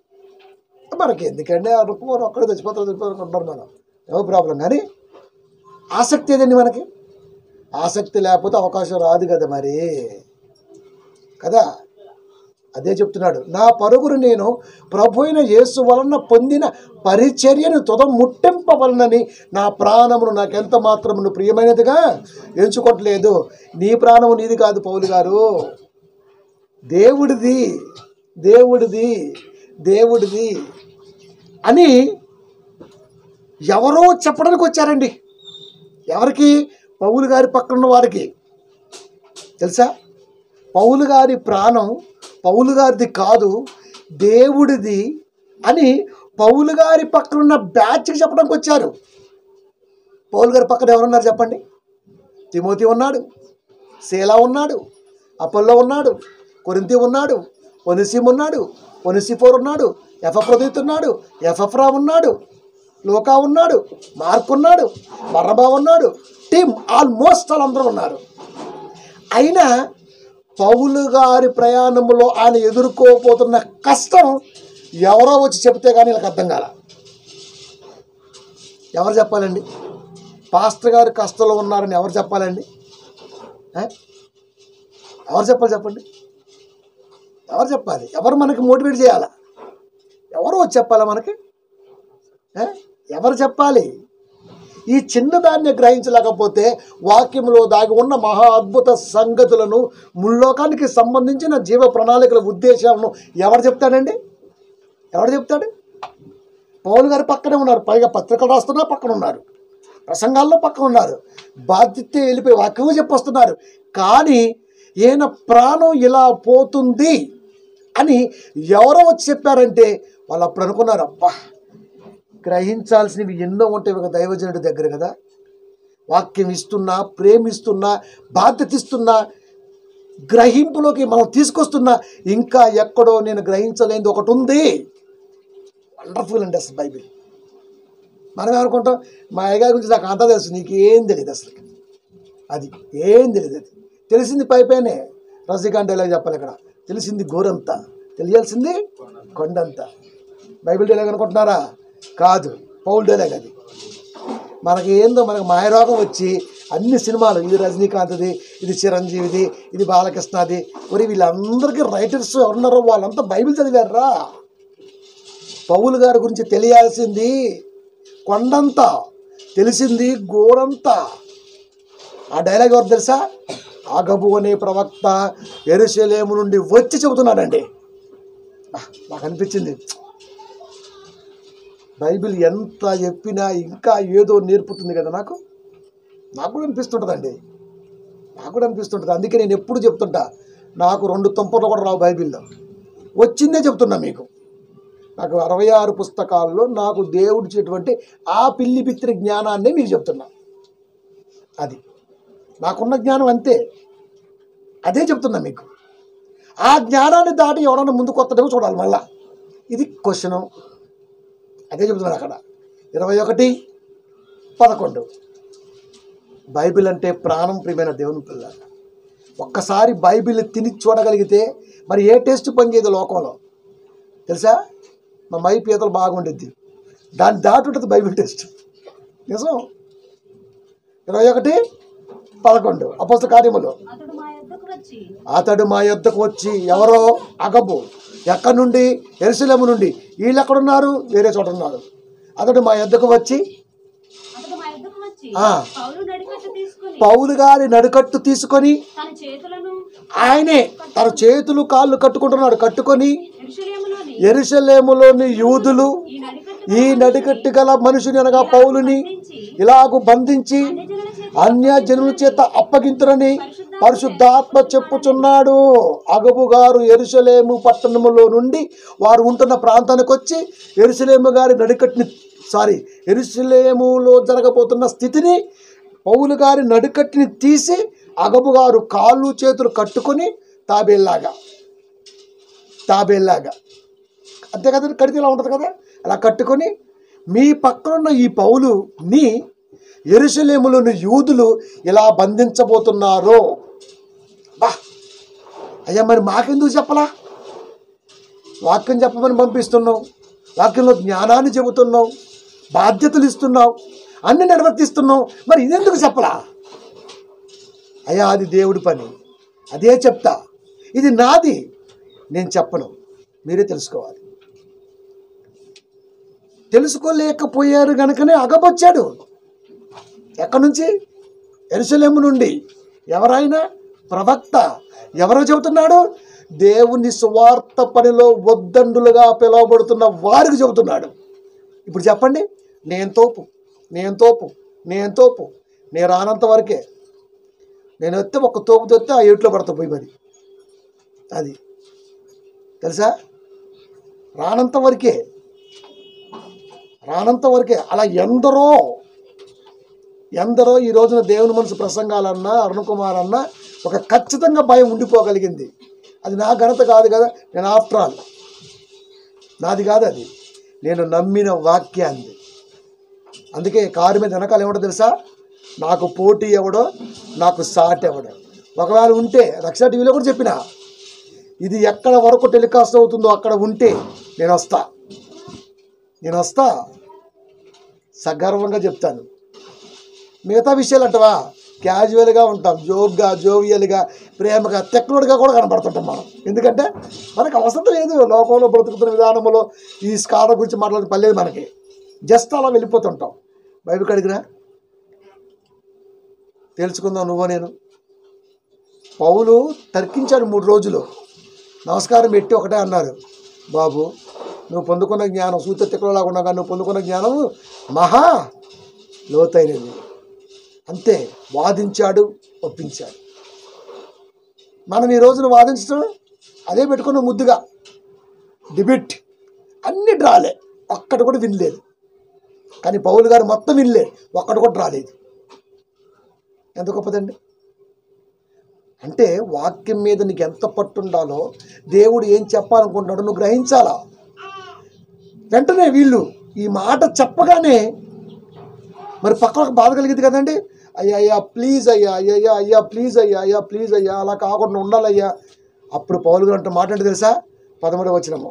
మనకి ఎందుకండి ఆ రూపం ఒక్కడే చచ్చిపోతారు చచ్చిపోతారు ఉంటారు మనం నో ప్రాబ్లం కానీ ఆసక్తి ఏదండి మనకి ఆసక్తి లేకపోతే అవకాశం రాదు కదా మరి కదా అదే చెప్తున్నాడు నా పరుగురు నేను ప్రభు అయిన యేసు వలన పొందిన పరిచర్యను తుద ముట్టింపవలనని నా ప్రాణమును నాకెంత మాత్రమును ప్రియమైనదిగా ఎంచుకోవట్లేదు నీ ప్రాణము నీది కాదు పౌలు గారు దేవుడిది దేవుడిది దేవుడిది అని ఎవరో చెప్పడానికి వచ్చారండి ఎవరికి పౌలు గారి పక్కన ఉన్న వారికి తెలుసా పౌలు గారి ప్రాణం పౌలు గారిది కాదు దేవుడిది అని పౌలు గారి పక్కన ఉన్న బ్యాచ్కి చెప్పడానికి వచ్చారు పౌలు గారి పక్కన ఎవరున్నారు చెప్పండి తిమోతి ఉన్నాడు శీలా ఉన్నాడు అపోల్లో ఉన్నాడు కొరింతి ఉన్నాడు ఒనిసిమ్ ఉన్నాడు ఒనిసిఫోర్ ఉన్నాడు ఎఫప్రదీత్ ఉన్నాడు ఎఫఫ్రా ఉన్నాడు లోకా ఉన్నాడు మార్క్ ఉన్నాడు బర్రబా ఉన్నాడు టీమ్ ఆల్మోస్ట్ వాళ్ళందరూ ఉన్నారు అయినా పౌలు గారి ప్రయాణంలో ఆయన ఎదుర్కోపోతున్న కష్టం ఎవరో వచ్చి చెప్తే కానీ వీళ్ళకి అర్థం కాల ఎవరు చెప్పాలండి పాస్టర్ గారు కష్టంలో ఉన్నారని ఎవరు చెప్పాలండి ఏ? ఎవరు చెప్పాలి చెప్పండి ఎవరు చెప్పాలి ఎవరు మనకి మోటివేట్ చేయాలా ఎవరు వచ్చి చెప్పాలా మనకి ఏ? ఎవరు చెప్పాలి ఈ చిన్నదాన్ని గ్రహించలేకపోతే వాక్యంలో దాగి ఉన్న మహా అద్భుత సంగతులను ముల్లోకానికి సంబంధించిన జీవ ప్రణాళికల ఉద్దేశాలను ఎవరు చెప్తాడండి ఎవరు చెప్తాడు పౌలు గారు పక్కనే ఉన్నారు పైగా పత్రికలు రాస్తున్నా పక్కన ఉన్నారు ప్రసంగాల్లో పక్కన ఉన్నారు బాధ్యత వెళ్ళిపోయి వాక్యము చెప్పొస్తున్నారు కానీ ఈయన ప్రాణం ఇలా పోతుంది అని ఎవరో వచ్చి చెప్పారంటే వాళ్ళు అప్పుడు అనుకున్నారు అబ్బా గ్రహించాల్సినవి ఎన్నో ఉంటాయి ఒక దైవజనుడి దగ్గర కదా వాక్యం ఇస్తున్నా ప్రేమిస్తున్నా బాధ్యత ఇస్తున్నా గ్రహింపులోకి మనం తీసుకొస్తున్నా ఇంకా ఎక్కడో నేను గ్రహించలేనిది ఒకటి ఉంది వండర్ఫుల్ అండి అసలు బైబిల్ మనం ఏమనుకుంటాం మా అయ్యగారి గురించి నాకు అంతా తెలుసు నీకు ఏం తెలియదు అసలు అది ఏం తెలియదు అది తెలిసింది పై పైనే రజనీకాంత్ డైలాగ్ చెప్పాలి ఇక్కడ తెలిసింది గోరంతా తెలియాల్సింది కొండంతా బైబిల్ డైలాగ్ అనుకుంటున్నారా కాదు పౌల్ డైలాగ్ అది మనకి ఏందో మనకు మాయరోగం వచ్చి అన్ని సినిమాలు ఇది రజనీకాంత్ది ఇది చిరంజీవిది ఇది బాలకృష్ణది మరి వీళ్ళందరికీ రైటర్స్ ఎవరున్నారో వాళ్ళంతా బైబిల్ చదివారా పౌలు గారి గురించి తెలియాల్సింది కొండంతా తెలిసింది గోరంతా ఆ డైలాగ్ ఎవరు తెలుసా ఆగబు అనే ప్రవక్త ఎరుసలేము నుండి వచ్చి చెబుతున్నాడండి ఆ, నాకు అనిపించింది బైబిల్ ఎంత చెప్పినా ఇంకా ఏదో నేర్పుతుంది కదా నాకు నాకు కూడా అనిపిస్తుంటుందండి నాకు కూడా అనిపిస్తుంటుంది అందుకే నేను ఎప్పుడు చెప్తుంటా నాకు రెండు తుంపర్లు కూడా రావు బైబిల్లో వచ్చిందే చెప్తున్నా మీకు నాకు అరవై ఆరు పుస్తకాల్లో నాకు దేవుడు ఇచ్చినటువంటి ఆ పిల్లి పిత్రి జ్ఞానాన్నే మీకు చెప్తున్నా అది నాకున్న జ్ఞానం అంతే అదే చెప్తున్నా మీకు ఆ జ్ఞానాన్ని దాటి ఎవడన్నా ముందుకు వస్తాడేమో చూడాలి మళ్ళా ఇది క్వశ్చను అదే చెప్తున్నాడు అక్కడ ఇరవై ఒకటి పదకొండు బైబిల్ అంటే ప్రాణం ప్రియమైన దేవుని పిల్ల ఒక్కసారి బైబిల్ తిని చూడగలిగితే మరి ఏ టేస్ట్ పనిచేయదు లోకంలో తెలుసా మా మై పీతలు బాగుండిద్ది దాన్ని దాటి ఉంటుంది బైబిల్ టేస్ట్ నిజం ఇరవై ఒకటి పదకొండు అపోస్త కార్యములు అతడు మా యొద్దకు వచ్చి అతడు మా యొద్దకు వచ్చి ఎవరో అగబు ఎక్కడి నుండి ఎరుసలేము నుండి వీళ్ళు ఎక్కడున్నారు వేరే చోట ఉన్నారు అతడు మా యొద్దకు వచ్చి అతడు మా యొద్దకు వచ్చి ఆ. పౌలు నడికట్టు తీసుకుని పౌలు గారి నడుకట్టు తీసుకొని తన చేతులను ఆయనే తన చేతులు కాళ్ళు కట్టుకుంటున్నాడు కట్టుకొని ఎరుషలేములోని ఎరుసలేములోని యూదులు ఈ నడికట్టు ఈ నడికట్టు గల మనుషుని అనగా పౌలుని బంధించి ఇలాగు బంధించి అన్యజనుల చేత అన్య జనుల చేత అప్పగింతురని పరిశుద్ధాత్మ చెప్పుచున్నాడు అగబు గారు ఎరుసలేము పట్టణములో నుండి వారు ఉంటున్న ప్రాంతానికి వచ్చి ఎరుసలేము గారి నడికట్టుని సారీ ఎరుసలేములో జరగబోతున్న స్థితిని పౌలు గారి నడికట్టుని తీసి అగబు గారు కాళ్ళు చేతులు కట్టుకొని తాబేల్లాగా తాబేల్లాగా అంతే కదండి కడితే ఇలా ఉంటుంది కదా అలా కట్టుకొని మీ పక్కనున్న ఈ పౌలుని ఎరుసలేములోని యూదులు ఇలా బంధించబోతున్నారు బా అయ్యా మరి మాకెందుకు చెప్పలా వాక్యం చెప్పమని పంపిస్తున్నావు వాక్యంలో జ్ఞానాన్ని చెబుతున్నావు బాధ్యతలు ఇస్తున్నావు అన్ని నిర్వర్తిస్తున్నావు మరి ఇదెందుకు చెప్పలా అయ్యా అది దేవుడి పని అదే చెప్తా ఇది నాది నేను చెప్పను మీరే తెలుసుకోవాలి తెలుసుకోలేకపోయారు గనుకనే అగబొచ్చాడు ఎక్కడి నుంచి ఎరుసలేము నుండి ఎవరైనా ప్రవక్త ఎవరో చెబుతున్నాడు దేవుని సువార్త పనిలో వద్దండులుగా పిలువబడుతున్న వారికి చెబుతున్నాడు ఇప్పుడు చెప్పండి నేను తోపు నేను తోపు నేను తోపు నేను రానంత వరకే నేను వస్తే ఒక తోపు తొత్తే ఆ ఏట్లో పడతా పోయి మరి అది తెలుసా రానంత వరకే రానంత వరకే అలా ఎందరో ఎందరో ఈ రోజున దేవుని మనసు ప్రసంగాలన్నా అరుణ్ కుమార్ అన్నా ఒక ఖచ్చితంగా భయం ఉండిపోగలిగింది అది నా ఘనత కాదు కదా నేను ఆఫ్టర్ ఆల్ నాది కాదు అది నేను నమ్మిన వాక్యాన్ని అందుకే కారు మీద వెనకాల ఏమిటో తెలుసా నాకు పోటీ ఎవడో నాకు సాట్ ఎవడో ఒకవేళ ఉంటే రక్షణ టీవీలో కూడా చెప్పిన ఇది ఎక్కడ వరకు టెలికాస్ట్ అవుతుందో అక్కడ ఉంటే నేను వస్తా నేను వస్తా సగర్వంగా చెప్తాను మిగతా విషయాలు అంటవా క్యాజువల్గా ఉంటాం జోక్గా జోవియల్గా ప్రేమగా టెక్నోడ్గా కూడా కనబడుతుంటాం మనం ఎందుకంటే మనకు అవసరం లేదు లోకంలో బ్రతుకుతున్న విధానంలో ఈ స్కాడ గురించి మాట్లాడే పర్లేదు మనకి జస్ట్ అలా వెళ్ళిపోతుంటాం బైబిల్ అడిగిరా తెలుసుకుందాం నువ్వు నేను పౌలు తర్కించాడు మూడు రోజులు నమస్కారం పెట్టి ఒకటే అన్నారు బాబు నువ్వు పొందుకున్న జ్ఞానం సూత తిక్కలాగా ఉన్నా కానీ నువ్వు పొందుకున్న జ్ఞానం మహా లోతైనది అంతే వాదించాడు ఒప్పించాడు మనం ఈ రోజున వాదించడం అదే పెట్టుకున్న ముద్దుగా డిబిట్ అన్ని డ్రాలే ఒక్కటి కూడా వినలేదు కానీ పౌలు గారు మొత్తం వినలే ఒక్కటి కూడా రాలేదు ఎంత గొప్పదండి అంటే వాక్యం మీద నీకు ఎంత పట్టుండాలో దేవుడు ఏం చెప్పాలనుకుంటున్నాడో నువ్వు గ్రహించాలా వెంటనే వీళ్ళు ఈ మాట చెప్పగానే మరి పక్కలకు బాధ కలిగింది కదండి అయ్యా అయ్యా ప్లీజ్ అయ్యా అయ్యా అయ్యా ప్లీజ్ అయ్యా అయ్యా ప్లీజ్ అయ్యా అలా కాకుండా ఉండాలయ్యా అప్పుడు పౌలు గారు అంటే మాట ఏంటి తెలుసా పదమూడవ వచ్చినము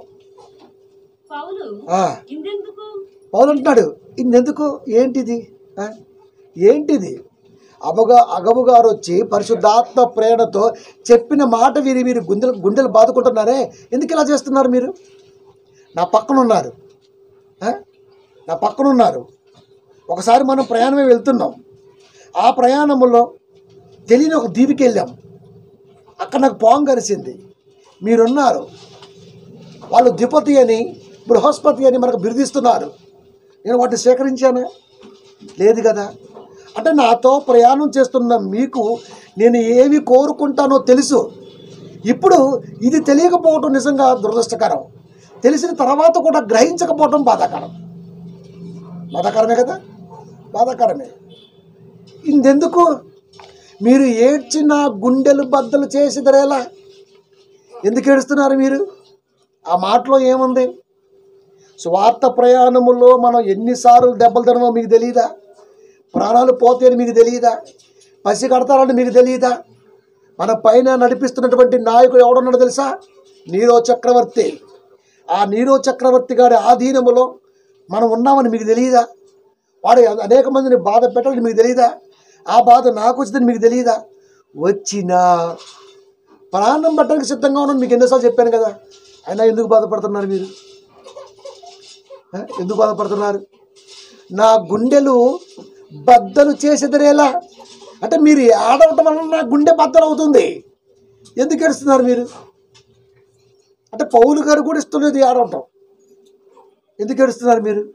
పౌలు ఆ, ఇందెందుకు పౌలు అంటున్నాడు ఇందెందుకు ఏంటిది ఆ? ఏంటిది అబగా అగబు గారు వచ్చి పరిశుద్ధాత్మ ప్రేరణతో చెప్పిన మాట వీరి వీరి గుండెలు గుండెలు బాదుకుంటున్నారే ఎందుకు ఇలా చేస్తున్నారు మీరు నా పక్కన ఉన్నారు ఆ? నా పక్కన ఉన్నారు ఒకసారి మనం ప్రయాణమే వెళ్తున్నాం ఆ ప్రయాణంలో తెలియని ఒక దీవికి వెళ్ళాం అక్కడ నాకు పాము కలిసింది మీరున్నారు వాళ్ళు ద్విపతి అని బృహస్పతి అని మనకు బిరుదిస్తున్నారు నేను వాటిని స్వీకరించానా లేదు కదా అంటే నాతో ప్రయాణం చేస్తున్న మీకు నేను ఏమి కోరుకుంటానో తెలుసు ఇప్పుడు ఇది తెలియకపోవటం నిజంగా దురదృష్టకరం తెలిసిన తర్వాత కూడా గ్రహించకపోవటం బాధాకరం బాధాకరమే కదా బాధాకరమే ఇందెందుకు మీరు ఏడ్చిన గుండెలు బద్దలు చేసిదరేలా ఎందుకు ఏడుస్తున్నారు మీరు ఆ మాటలో ఏముంది స్వార్థ ప్రయాణములో మనం ఎన్నిసార్లు దెబ్బలు తినమో మీకు తెలియదా ప్రాణాలు పోతాయని మీకు తెలియదా పసి కడతారని మీకు తెలియదా మన పైన నడిపిస్తున్నటువంటి నాయకుడు ఎవడున్నాడో తెలుసా నీరో చక్రవర్తి ఆ నీరో చక్రవర్తి గారి ఆధీనములో మనం ఉన్నామని మీకు తెలియదా వాడు అనేక మందిని బాధ పెట్టాలని మీకు తెలియదా ఆ బాధ నాకు వచ్చిందని మీకు తెలియదా వచ్చినా ప్రాణం పెట్టడానికి సిద్ధంగా ఉన్నాను మీకు ఎన్నోసార్లు చెప్పాను కదా అయినా ఎందుకు బాధపడుతున్నారు మీరు ఆ? ఎందుకు బాధపడుతున్నారు నా గుండెలు బద్దలు చేసేదరేలా అంటే మీరు ఏడవటం వలన నా గుండె బద్దలు అవుతుంది ఎందుకు ఏడుస్తున్నారు మీరు అంటే పౌలు గారు కూడా ఇష్టలేదు ఏడవటం ఎందుకు ఏడుస్తున్నారు మీరు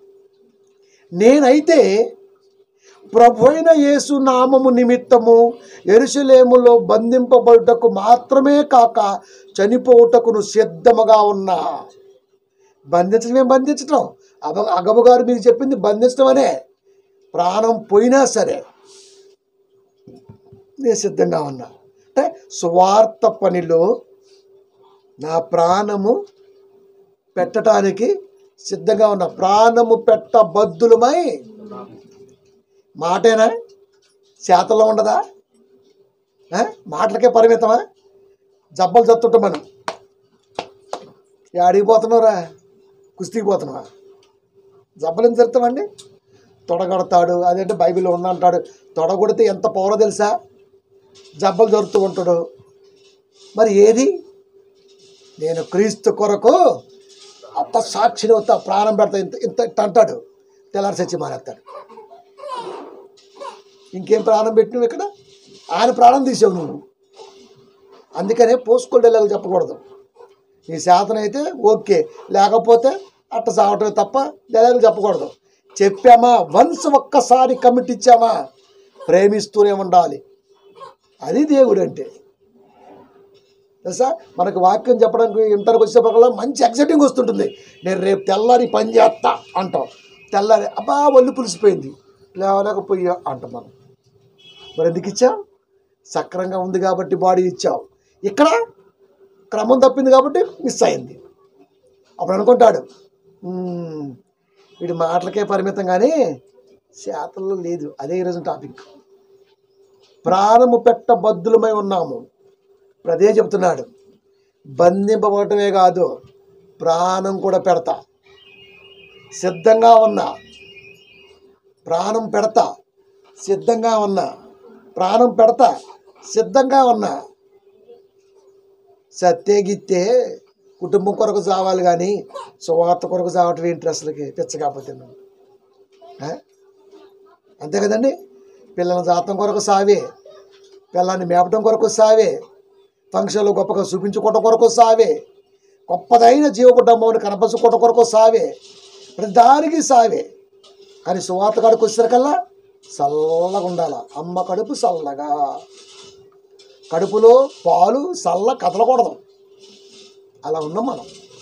నేనైతే ప్రభు అయిన యేసు నామము నిమిత్తము ఎరుసలేములో బంధింపబడుటకు మాత్రమే కాక చనిపోవుటకును సిద్ధముగా ఉన్నా బంధించడమే బంధించటం అబ అగబు గారు మీకు చెప్పింది బంధించడం అనే ప్రాణం పోయినా సరే నేను సిద్ధంగా ఉన్నా అంటే స్వార్థ పనిలో నా ప్రాణము పెట్టడానికి సిద్ధంగా ఉన్నా ప్రాణము పెట్టబద్దులమై మాటేనా చేతల్లో ఉండదా ఆ? మాటలకే పరిమితమా జబ్బలు చత్తుంటాం మనం ఆడికి పోతున్నావురా కుస్తీకి పోతున్నావా జబ్బలు ఎంత జరుగుతామండి తొడగడతాడు అదేంటే బైబిల్లో ఉందంటాడు తొడగొడితే ఎంత పౌరో తెలుసా జబ్బలు జరుగుతూ ఉంటాడు మరి ఏది నేను క్రీస్తు కొరకు అంత సాక్షిని వస్తా ప్రాణం పెడతా ఇంత ఇంత ఇంత అంటాడు తెల్లారి చచ్చి మానేస్తాడు ఇంకేం ప్రాణం పెట్టినావు ఇక్కడ ఆయన ప్రాణం తీసావు నువ్వు అందుకనే పోసుకోండి చెప్పకూడదు నీ శాతం అయితే ఓకే లేకపోతే అట్ట సాగటమే తప్ప డైలాగ్ చెప్పకూడదు చెప్పామా వన్స్ ఒక్కసారి కమిట్ ఇచ్చామా ప్రేమిస్తూనే ఉండాలి అది దేవుడు అంటే తెలుసా మనకు వాక్యం చెప్పడానికి ఇంటర్కి వచ్చేప్పటికల్లా మంచి ఎక్సైటింగ్ వస్తుంటుంది నేను రేపు తెల్లారి పని చేస్తా అంటాం తెల్లారి అబ్బా ఒళ్ళు పులిసిపోయింది లేవలేకపోయా అంటాం మనం మరి ఎందుకు ఇచ్చావు సక్రంగా ఉంది కాబట్టి బాడీ ఇచ్చావు ఇక్కడ క్రమం తప్పింది కాబట్టి మిస్ అయింది అప్పుడు అనుకుంటాడు "మ్మ్, వీడి మాటలకే పరిమితం కానీ శాతంలో లేదు అదే ఈరోజు టాపిక్ ప్రాణము పెట్ట బద్దులమై ఉన్నాము ఇప్పుడు అదే చెప్తున్నాడు బంధింపబడటమే కాదు ప్రాణం కూడా పెడతా సిద్ధంగా ఉన్నా ప్రాణం పెడతా సిద్ధంగా ఉన్నా ప్రాణం పెడతా సిద్ధంగా ఉన్నా సత్యగిత్తే కుటుంబం కొరకు చావాలి కానీ సువార్త కొరకు చావటం ఏంటి అసలుకి పిచ్చ కాకపోతే నువ్వు ఆ? అంతే కదండి పిల్లల జాతం కొరకు సావే పిల్లల్ని మేపటం కొరకు సావే ఫంక్షన్లు గొప్పగా చూపించుకోవటం కొరకు సావే గొప్పదైన జీవ కుటుంబాన్ని కనపరుచుకోవటం కొరకు సావే ప్రతి దానికి సావే కానీ సువార్త కాడికి వచ్చేసరికల్లా చల్లగా ఉండాల అమ్మ కడుపు చల్లగా కడుపులో పాలు చల్ల కదలకూడదు అలా ఉన్నాం మనం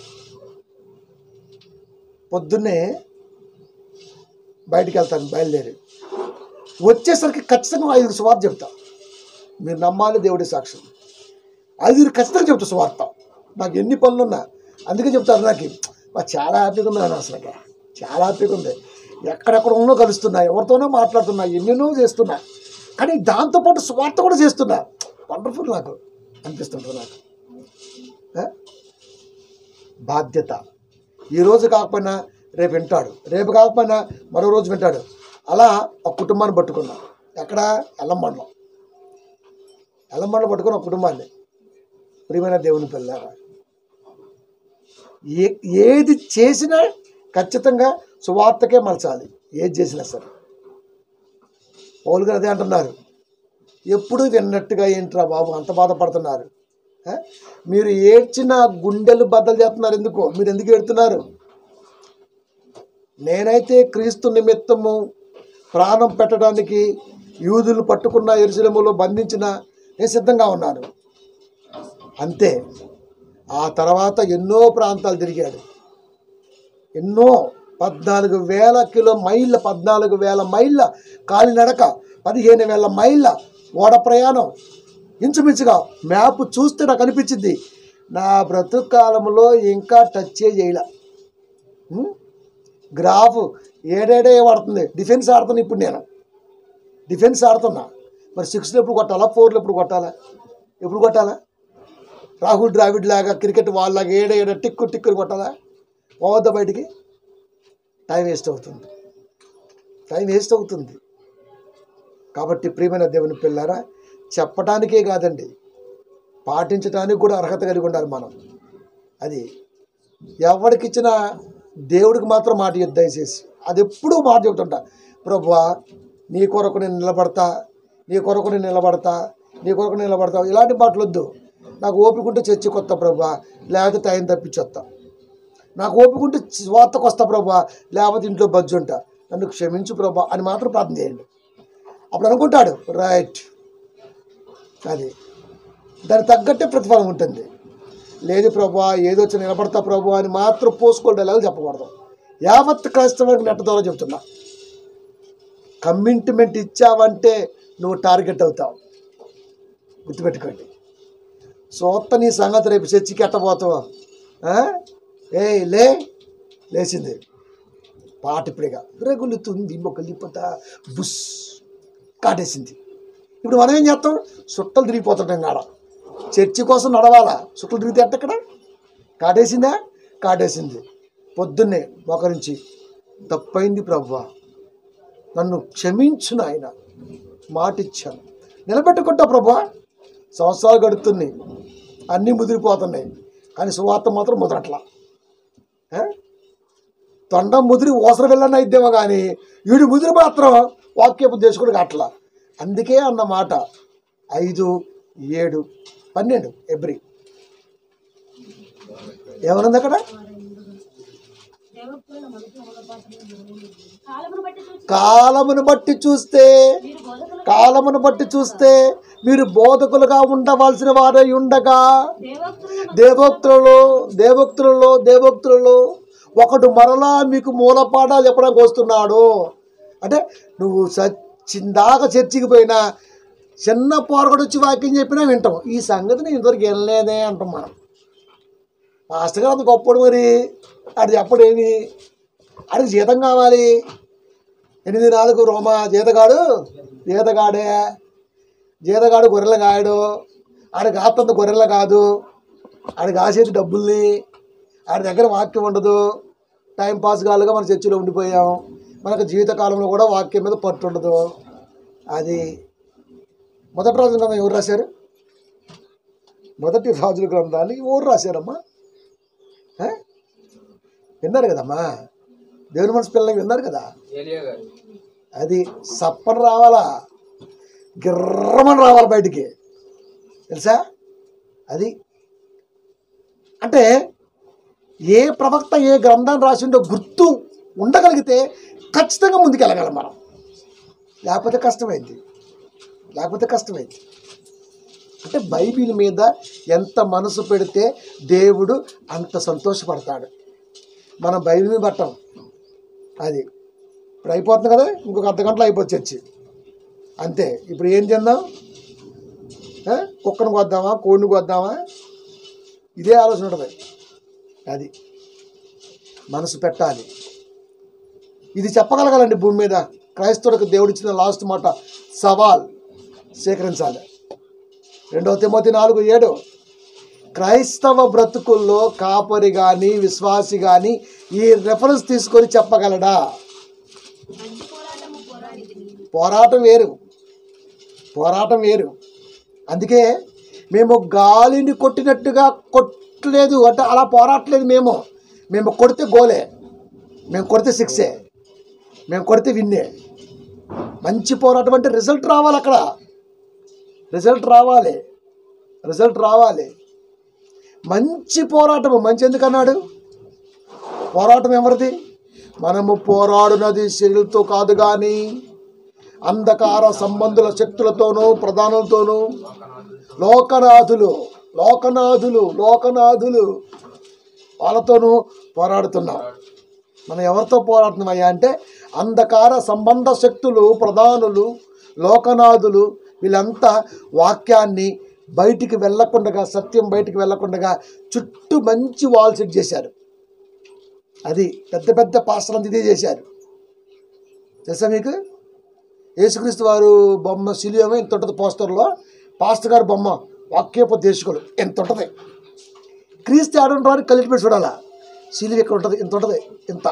పొద్దున్నే బయటికి వెళ్తాను బయలుదేరి వచ్చేసరికి ఖచ్చితంగా ఐదు సువార్త చెప్తా మీరు నమ్మాలి దేవుడి సాక్ష్యం ఐదుగురు ఖచ్చితంగా చెప్తా సువార్త నాకు ఎన్ని పనులు ఉన్నా అందుకే చెప్తాను నాకు "వా, చాలా హ్యాపీగా ఉంది నాన్న అసలు చాలా హ్యాపీగా ఉంది ఎక్కడెక్కడ ఉన్నో కలుస్తున్నా ఎవరితోనో మాట్లాడుతున్నా ఎన్నెన్నో చేస్తున్నా కానీ దాంతోపాటు స్వార్థ కూడా చేస్తున్నా వండర్ఫుల్ నాకు అనిపిస్తుంటుంది నాకు ఆ? బాధ్యత ఈ రోజు కాకపోయినా రేపు వింటాడు రేపు కాకపోయినా మరో రోజు వింటాడు అలా ఒక కుటుంబాన్ని పట్టుకున్నా ఎక్కడ ఎల్లంబండలో ఎల్లంబండలో పట్టుకున్న ఒక కుటుంబాన్ని ప్రియమైన దేవుని పిల్లారా ఏ ఏది చేసినా ఖచ్చితంగా సువార్తకే మలచాలి ఏది చేసినా సరే పౌలు గారు అదే అంటున్నారు ఎప్పుడు విన్నట్టుగా ఏంట్రా బాబు అంత బాధపడుతున్నారు ఆ? మీరు ఏడ్చిన గుండెలు బద్దలు చేస్తున్నారు ఎందుకు మీరు ఎందుకు ఏడుతున్నారు నేనైతే క్రీస్తు నిమిత్తము ప్రాణం పెట్టడానికి యూదులు పట్టుకున్న ఎరుసలములో బంధించిన నేను సిద్ధంగా ఉన్నాను అంతే ఆ తర్వాత ఎన్నో ప్రాంతాలు తిరిగాడు ఎన్నో పద్నాలుగు వేల కిలో మైళ్ళ పద్నాలుగు వేల మైళ్ళ కాలినడక పదిహేను వేల మైళ్ళ ఓడ ప్రయాణం ఇంచుమించుగా మ్యాప్ చూస్తే నాకు అనిపించింది నా బ్రతుకు కాలంలో ఇంకా టచ్ చేయలే ఉం? గ్రాఫ్ ఏడేడే పడుతుంది డిఫెన్స్ ఆడుతున్నా ఇప్పుడు నేను డిఫెన్స్ ఆడుతున్నా మరి సిక్స్లో ఎప్పుడు కొట్టాలా ఫోర్లో ఎప్పుడు కొట్టాలా ఎప్పుడు కొట్టాలా రాహుల్ ద్రావిడ్ లాగా క్రికెట్ వాళ్ళలాగా ఏడ ఏడ టిక్కు టిక్కులు కొట్టాలా పోవద్దా బయటికి టైం వేస్ట్ అవుతుంది టైం వేస్ట్ అవుతుంది కాబట్టి ప్రియమైన దేవుని పిల్లారా చెప్పడానికే కాదండి పాటించడానికి కూడా అర్హత కలిగి ఉండాలి మనం అది ఎవరికిచ్చిన దేవుడికి మాత్రం మాట ఇవ్వద్దు దయచేసి అది ఎప్పుడూ మాట చెబుతుంటా ప్రభువా నీ కొరకు నేను నిలబడతా నీ కొరకు నేను నిలబడతా నీ కొరకు నేను నిలబడతా ఇలాంటి మాటలు వద్దు నాకు ఓపిక ఉంటే చర్చి కొత్త ప్రభువా లేకపోతే టైం తప్పించొత్తా నాకు ఓపిక ఉంటే స్వార్థకు వస్తా ప్రభా లేకపోతే ఇంట్లో బజ్జు ఉంటా నన్ను క్షమించు ప్రభా అని మాత్రం ప్రార్థన చేయండి అప్పుడు అనుకుంటాడు రైట్ అది దానికి తగ్గట్టే ప్రతిఫలం ఉంటుంది లేదు ప్రభా ఏదో వచ్చి నిలబడతా ప్రభు అని మాత్రం పోసుకోవడం చెప్పకూడదు యావత్ క్రైస్తవానికి నెట్ట ద్వారా చెప్తున్నా కమిట్మెంట్ ఇచ్చావంటే నువ్వు టార్గెట్ అవుతావు గుర్తుపెట్టుకోండి సోత్త నీ సంగతి రేపు చర్చికి ఎట్టబోతావు ఏ లే లేచింది పాట ఇప్పుడేగా రగులుతుంది మొగలిపోతా బుస్ కాటేసింది ఇప్పుడు మనం ఏం చేస్తాం సుట్టలు తిరిగిపోతుంటాం కాడ చర్చి కోసం నడవాలా సుట్టలు తిరిగితే ఎట్టక్కడ కాటేసిందా కాటేసింది పొద్దున్నే మోకరించి తప్పైంది ప్రవ్వా నన్ను క్షమించు నాయన మాట ఇచ్చాను నిలబెట్టుకుంటా ప్రభా సంవత్సరాలు గడుతున్నాయి అన్నీ ముదిరిపోతున్నాయి కానీ సువార్త మాత్రం ముదరట్లా ఏ? తొండం ముదిరి ఓసర వెళ్ళని అయిద్దేమో కానీ వీడి ముదిరి మాత్రం వాక్యపు దేశకుడు అట్లా అందుకే అన్న మాట ఐదు ఏడు పన్నెండు ఎబ్రి ఏమనుంది అక్కడ కాలమును బట్టి చూసి కాలమును బట్టి చూస్తే మీరు బోధకులు కాలమును బట్టి చూస్తే మీరు బోధకులుగా ఉండవలసిన వారై ఉండగా దేవోక్తులను దేవోక్తులలో దేవోక్తులలో దేవోక్తులలో ఒకడు మరలా మీకు మూలపాఠాలు చెప్పడానికి వస్తున్నాడు అంటే నువ్వు సచ్చిందాక చర్చికి పోయినా చిన్న పోరగడు వచ్చి వాక్యం చెప్పినా వింటాం ఈ సంగతి నేను ఇంతవరకు వినలేదే అంటాం మనం మాస్టర్ గారు అంత గొప్పడు మరి ఆడు చెప్పడేమి ఆడికి జీతం కావాలి ఎనిమిది నాలుగు రోమా జీతగాడు జీతగాడే జీతగాడు గొర్రెలు కాయడు ఆడికి ఆత్తంత గొర్రెలు కాదు ఆడికి ఆసేది డబ్బుల్ని ఆడి దగ్గర వాక్యం ఉండదు టైం పాస్ కాలుగా మన చర్చిలో ఉండిపోయాం మనకు జీవితకాలంలో కూడా వాక్యం మీద పట్టు ఉండదు అది మొదటి రోజు గ్రంథం ఎవరు రాశారు మొదటి రాజుల గ్రంథాన్ని ఎవరు రాశారమ్మా ఆ? విన్నారు కదమ్మా దేవుని మనసు పిల్లలకి విన్నారు కదా అది సప్పని రావాలా గిర్రమని రావాలి బయటికి తెలుసా అది అంటే ఏ ప్రవక్త ఏ గ్రంథాన్ని రాసిండో గుర్తు ఉండగలిగితే ఖచ్చితంగా ముందుకెళ్ళగలం మనం లేకపోతే కష్టమైంది లేకపోతే కష్టమైంది అంటే బైబిల్ మీద ఎంత మనసు పెడితే దేవుడు అంత సంతోషపడతాడు మనం బైబిల్ మీద పట్టాం అది ఇప్పుడు అయిపోతుంది కదా ఇంకొక అర్ధ గంటలో అయిపోతుంది చర్చి అంతే ఇప్పుడు ఏం చేద్దాం ఆ? కుక్కను కొద్దామా కోడిని కొద్దామా ఇదే ఆలోచన ఉంటుంది అది మనసు పెట్టాలి ఇది చెప్పగలగాలండి భూమి మీద క్రైస్తవులకు దేవుడిచ్చిన లాస్ట్ మాట సవాల్ స్వీకరించాలి రెండవ తిమోతి నాలుగు ఏడు క్రైస్తవ బ్రతుకుల్లో కాపరి కానీ విశ్వాసి కానీ ఈ రెఫరెన్స్ తీసుకొని చెప్పగలడా మంచి పోరాటము పోరాడి పోరాటం వేరు పోరాటం వేరు అందుకే మేము గాలిని కొట్టినట్టుగా కొట్టలేదు అంటే అలా పోరాటలేదు మేము మేము కొడితే గోలే మేము కొడితే సిక్సే మేము కొడితే విన్నే మంచి పోరాటం అంటే రిజల్ట్ రావాలి అక్కడ రిజల్ట్ రావాలి రిజల్ట్ రావాలి మంచి పోరాటము మంచి ఎందుకన్నాడు పోరాటం ఎవరిది మనము పోరాడునది శరీరంతో కాదు కానీ అంధకార సంబంధుల శక్తులతోనూ ప్రధానులతోనూ లోకనాథులు లోకనాథులు లోకనాథులు వాళ్ళతోనూ పోరాడుతున్నాం మనం ఎవరితో పోరాడుతున్నామయ్యా అంటే అంధకార సంబంధ శక్తులు ప్రధానులు లోకనాథులు వీళ్ళంతా వాక్యాన్ని బయటికి వెళ్ళకుండా సత్యం బయటికి వెళ్ళకుండా చుట్టూ మంచి వాల్ సెట్ చేశారు అది పెద్ద పెద్ద పాస్టర్లు ఇదే చేశారు తెలుసా మీకు యేసుక్రీస్తు వారు బొమ్మ శిలియమో ఎంత ఉంటుంది పోస్టర్లో పాస్టర్ గారు బొమ్మ వాక్యోపదేశకులు ఎంత ఉంటుంది క్రీస్తు ఆడంటారు కలిపి పెట్టి చూడాలా శిలువ ఇక్కడ ఉంటుంది ఇంత ఉంటుంది ఇంత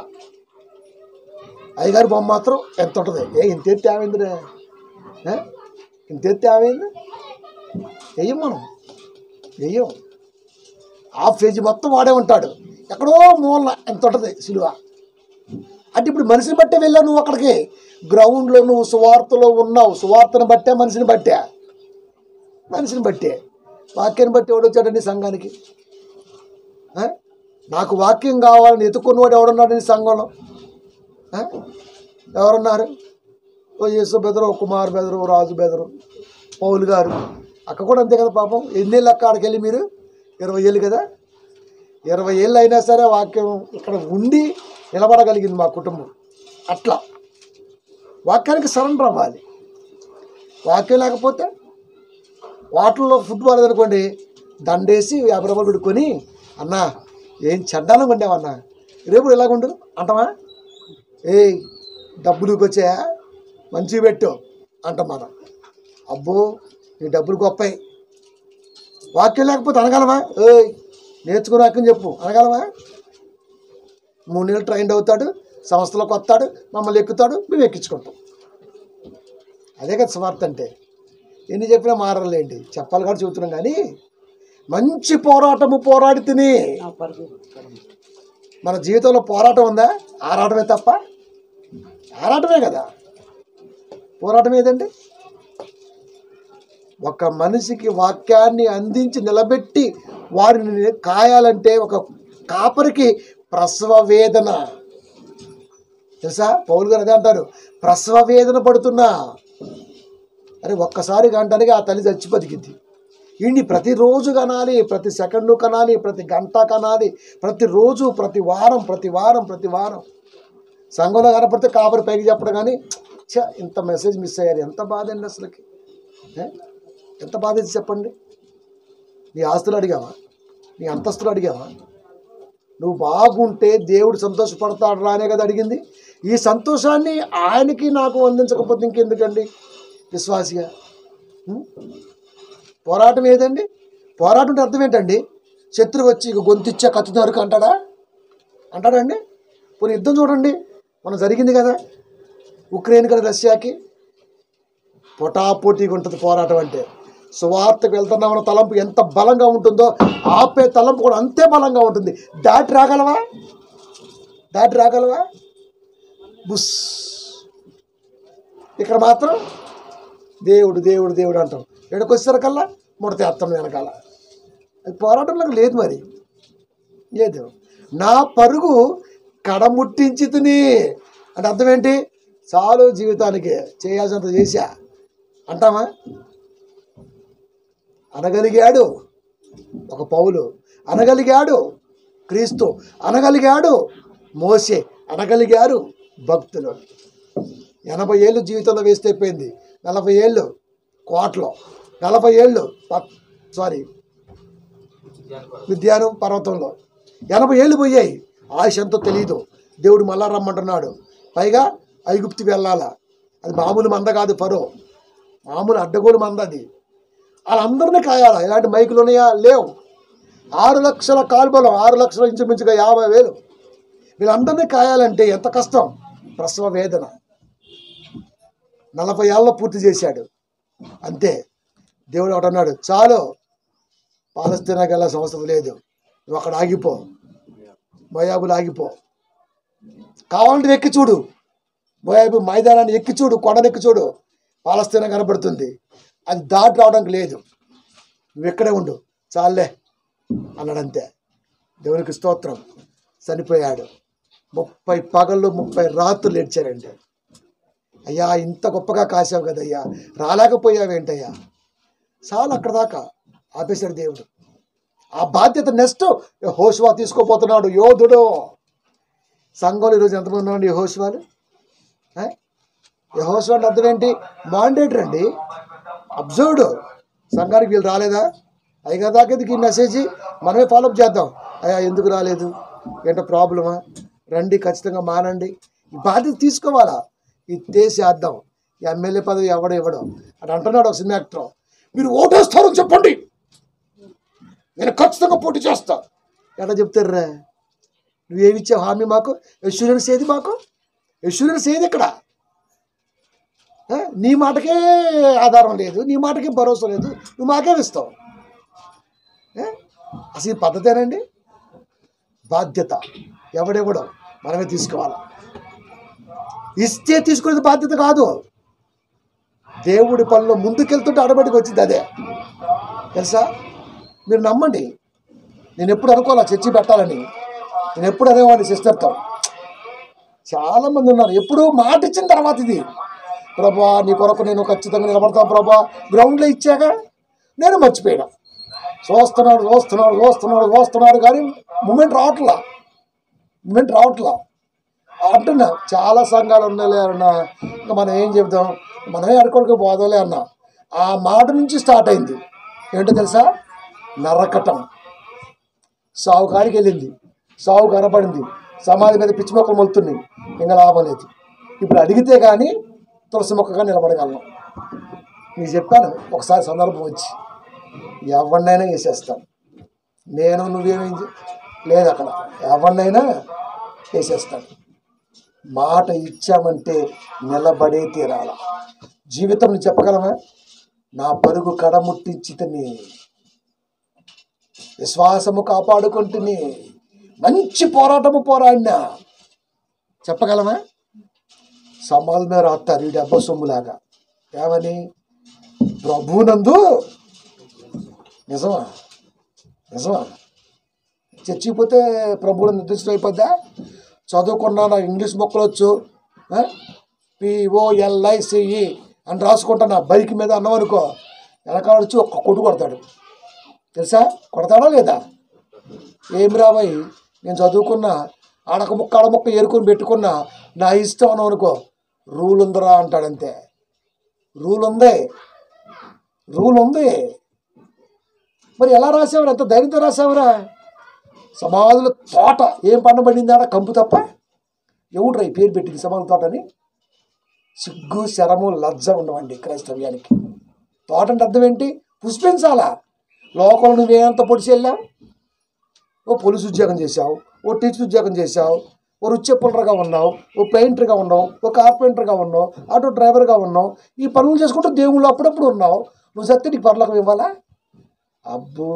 అయ్యగారి బొమ్మ మాత్రం ఎంత ఉంటుంది ఏ ఇంత ఎత్తి ఏమైందిరే ఏ? ఇంత ఎత్తి ఏమైంది వెయ్యం మనం వెయ్యం హాఫ్ పేజీ మొత్తం వాడే ఉంటాడు ఎక్కడో మూలన ఎంత ఉంటుంది సిలువ అంటే ఇప్పుడు మనిషిని బట్టే వెళ్ళావు నువ్వు అక్కడికి గ్రౌండ్లో నువ్వు సువార్తలో ఉన్నావు సువార్తను బట్టే మనిషిని బట్టే మనిషిని బట్టే వాక్యాన్ని బట్టి ఎవడు వచ్చాడండి సంఘానికి ఆ? నాకు వాక్యం కావాలని ఎత్తుకున్నవాడు ఎవడున్నాడు ఈ సంఘంలో ఆ? ఎవరున్నారు ఓ యేసు బెదరు ఓ కుమార్ బెదరు ఓ రాజు బెదరు పౌలు గారు అక్క కూడా అంతే కదా పాపం ఎన్నేళ్ళు అక్క ఆడికి వెళ్ళి మీరు ఇరవై ఏళ్ళు కదా ఇరవై ఏళ్ళు అయినా సరే వాక్యం ఇక్కడ ఉండి నిలబడగలిగింది మా కుటుంబం అట్లా వాక్యానికి సరెండర్ అవ్వాలి వాక్యం లేకపోతే వాటర్లో ఫుట్బాల్ అనుకోండి దండేసి యాభై రూపాయలు పెట్టుకొని అన్నా ఏం చెడ్డాలను కొంటావన్నా రేపు ఎలాగుండు అంటామా ఏయ్ డబ్బులు వచ్చాయా మంచివి పెట్టు అంటాం మనం అబ్బో నీ డబ్బులు గొప్పయి వాక్యం లేకపోతే అనగలమా ఏయ్ నేర్చుకుని వాక్యం చెప్పు అనగలమా మూడు నెలలు ట్రైన్ అవుతాడు సంస్థలోకి వస్తాడు మమ్మల్ని ఎక్కుతాడు మేము ఎక్కించుకుంటాం అదే కదా స్వార్థ అంటే ఎన్ని చెప్పినా మారలేండి చెప్పాలి కూడా చెబుతున్నాం కానీ మంచి పోరాటము పోరాడి తిని మన జీవితంలో పోరాటం ఉందా ఆరాటమే తప్ప ఆరాటమే కదా పోరాటం ఏదండి ఒక మనిషికి వాక్యాన్ని అందించి నిలబెట్టి వారిని కాయాలంటే ఒక కాపరికి ప్రసవ వేదన తెలుసా పౌలు గారు అదే అంటారు ప్రసవ వేదన పడుతున్నా అరే ఒక్కసారి గంటనికి ఆ తల్లి చచ్చి బతికింది ఈయన్ని ప్రతిరోజు కనాలి ప్రతి సెకండు కనాలి ప్రతి గంట కనాలి ప్రతిరోజు ప్రతి వారం ప్రతి వారం ప్రతి వారం సంఘంలో కనపడితే కాపరి పైకి చెప్పడం కానీ ఛ ఇంత మెసేజ్ మిస్ అయ్యారు ఎంత బాధ అండి అసలుకి ఏ? ఎంత బాధ ఇది చెప్పండి నీ ఆస్తులు అడిగావా నీ అంతస్తులు అడిగావా నువ్వు బాగుంటే దేవుడు సంతోషపడతాడు రానే కదా అడిగింది ఈ సంతోషాన్ని ఆయనకి నాకు అందించకపోతే ఇంకెందుకండి విశ్వాసిగా ఉం? పోరాటం ఏదండి పోరాటం అంటే అర్థం ఏంటండి శత్రువు వచ్చి ఇక గొంతిచ్చా కత్తిదారుకు అంటాడా అంటాడండి పోనీ యుద్ధం చూడండి మనం జరిగింది కదా ఉక్రెయిన్ కదా రష్యాకి పొటాపోటీగా ఉంటుంది పోరాటం అంటే సువార్తకు వెళ్తున్నామన్న తలంపు ఎంత బలంగా ఉంటుందో ఆపే తలంపు కూడా అంతే బలంగా ఉంటుంది దాటి రాగలవా దాటి రాగలవా బుస్ ఇక్కడ మాత్రం దేవుడు దేవుడు దేవుడు అంటాం ఎక్కడికి వచ్చేసరికల్లా ముడతేస్తాం వెనకాల అది పోరాటంలో లేదు మరి లేదు నా పరుగు కడముట్టించి తిని అంటే అర్థం ఏంటి చాలు జీవితానికి చేయాల్సినంత చేశా అంటామా అనగలిగాడు ఒక పౌలు అనగలిగాడు క్రీస్తు అనగలిగాడు మోసే అనగలిగారు భక్తులు ఎనభై ఏళ్ళు జీవితంలో వేస్ట్ అయిపోయింది నలభై ఏళ్ళు కోట్లో నలభై ఏళ్ళు సారీ విద్యాను పర్వతంలో ఎనభై ఏళ్ళు పోయాయి ఆయుష్ ఎంతో తెలియదు దేవుడు మళ్ళా రమ్మంటున్నాడు పైగా ఐగుప్తి వెళ్ళాలా అది మామూలు మంద కాదు ఫరో మామూలు అడ్డగోలు మంద అది వాళ్ళందరినీ కాయాలా ఇలాంటి మైకులు ఉన్నాయా లేవు ఆరు లక్షల కాల్బలం ఆరు లక్షల ఇంచుమించుగా యాభై వేలు వీళ్ళందరినీ కాయాలంటే ఎంత కష్టం ప్రసవ వేదన నలభై ఏళ్ళలో పూర్తి చేశాడు అంతే దేవుడు ఒకటి అన్నాడు చాలు పాలస్తీనాకి వెళ్ళాల్సిన అవసరం లేదు నువ్వు అక్కడ ఆగిపో మయాబులు ఆగిపో కావాలంటే ఎక్కి చూడు మయాబు మైదానాన్ని ఎక్కి చూడు కొండను ఎక్కి చూడు పాలస్తీనా కనబడుతుంది అది దాటి రావడానికి లేదు నువ్వు ఇక్కడే ఉండు చాలే అన్నాడంతే దేవునికి స్తోత్రం చనిపోయాడు ముప్పై పగళ్ళు ముప్పై రాత్రులు ఏడ్చారండి అయ్యా ఇంత గొప్పగా కాసావు కదయ్యా రాలేకపోయావేంటయ్యా చాలు అక్కడ దాకా ఆపేశాడు దేవుడు ఆ బాధ్యత నెక్స్ట్ హోషువా తీసుకోపోతున్నాడు యోధుడు సంఘంలో ఈరోజు ఎంతమంది ఉన్నారండి యహోషువాలు యహోషువా అంటే అర్థం ఏంటి మాండేటర్ అండి అబ్జర్వ్డ్ సంఘానికి వీళ్ళు రాలేదా అయిగా దాకా ఈ మెసేజ్ మనమే ఫాలోఅప్ చేద్దాం అయ్యా ఎందుకు రాలేదు ఏంటో ప్రాబ్లమా రండి ఖచ్చితంగా మానండి ఈ బాధ్యత తీసుకోవాలా ఇది చేసేద్దాం ఈ ఎమ్మెల్యే పదవి ఎవడో ఇవ్వడం అని అంటున్నాడు ఒక సినిమా యాక్టర్ మీరు ఓటేస్తారని చెప్పండి నేను ఖచ్చితంగా పోటీ చేస్తా ఎట్లా చెప్తారా నువ్వేమి ఇచ్చావు హామీ మాకు ఎష్యూరెన్స్ ఏది మాకు ఎష్యూరెన్స్ ఏది ఇక్కడ ఆ? నీ మాటకే ఆధారం లేదు నీ మాటకే భరోసా లేదు నువ్వు మాకేమి ఇస్తావు ఏ? అసలు ఈ పద్ధతేనండి బాధ్యత ఎవడెవడో మనమే తీసుకోవాలి ఇస్తే తీసుకునేది బాధ్యత కాదు దేవుడి పనిలో ముందుకెళ్తుంటే అడబడికి వచ్చింది అదే తెలుసా మీరు నమ్మండి నేను ఎప్పుడు అనుకోవాలా చర్చి పెట్టాలని నేను ఎప్పుడు అనేవాడిని సిస్టర్తో చాలా మంది ఉన్నారు ఎప్పుడు మాట ఇచ్చిన తర్వాత ఇది ప్రభా నీ కొరకు నేను ఖచ్చితంగా నిలబడతాను ప్రభా గ్రౌండ్లో ఇచ్చాక నేను మర్చిపోయాను చూస్తున్నాడు చూస్తున్నాడు చూస్తున్నాడు చూస్తున్నాడు కానీ మూమెంట్ రావట్లా మూమెంట్ రావట్లా అంటున్నా చాలా సంఘాలు ఉన్నాయిలే అన్న ఇంకా మనం ఏం చెబుతాం మనమే అడుకోడికి పోదాలే అన్న ఆ మాట నుంచి స్టార్ట్ అయింది ఏంటో తెలుసా నరకటం సావు కాడికి వెళ్ళింది సావు కనపడింది సమాధి మీద పిచ్చి మొక్కలు మొలుతున్నాయి ఇంకా లాభం లేదు ఇప్పుడు అడిగితే కానీ తులసి మొక్కగా నిలబడగలను నీకు చెప్పాను ఒకసారి సందర్భం వచ్చి ఎవరినైనా వేసేస్తాను నేను నువ్వేమేం చే- లేదు అక్కడ ఎవరినైనా వేసేస్తాను మాట ఇచ్చామంటే నిలబడే తీరాల జీవితం నువ్వు చెప్పగలమా నా పరుగు కడముట్టించితని విశ్వాసము కాపాడుకుంటుని మంచి పోరాటము పోరాడినా చెప్పగలమా సమాల మీద రాస్తారు ఈ డెబ్బ సొమ్ములాగా ఏమని ప్రభునందు నిజమా నిజమా చచ్చిపోతే ప్రభువులు నిర్దిష్టం అయిపోద్దా చదువుకున్నా నాకు ఇంగ్లీష్ మొక్కలు వచ్చు పిఓఎల్ఐసిఈ అని రాసుకుంటున్నా బైక్ మీద అన్నాం అనుకో వెనకాల వచ్చి ఒక్క కొట్టు కొడతాడు తెలుసా కొడతాడా లేదా ఏమి రాబాయి నేను చదువుకున్నా ఆడక ముక్క ఆడ ముక్క ఏరుకొని పెట్టుకున్నా నా ఇష్టం అన్నావు అనుకో రూల్ ఉందిరా అంటాడంతే రూల్ ఉంది రూల్ ఉంది మరి ఎలా రాసావురా ఎంత ధైర్యంతో రాసావురా సమాధుల తోట ఏం పండబడింది ఆడ కంపు తప్ప ఎవడు రా ఈ పేరు పెట్టింది సమాధుల తోట అని సిగ్గు శరము లజ్జ ఉండవండి క్రైస్తవ్యానికి తోట అంటే అర్థం ఏంటి పుష్పించాలా లోకంలో నువ్వేంత పొడిచి వెళ్ళావు ఓ పోలీసు ఉద్యోగం చేశావు ఓ టీచర్ ఉద్యోగం చేశావు ఓ రుచి పుల్లర్గా ఉన్నావు ఓ పెయింటర్గా ఉన్నావు ఓ కార్పెంటర్గా ఉన్నావు ఆటో డ్రైవర్గా ఉన్నావు ఈ పనులు చేసుకుంటూ దేవుళ్ళు అప్పుడప్పుడు ఉన్నావు నువ్వు సత్తే నీకు పర్లోకం ఇవ్వాలా అబ్బో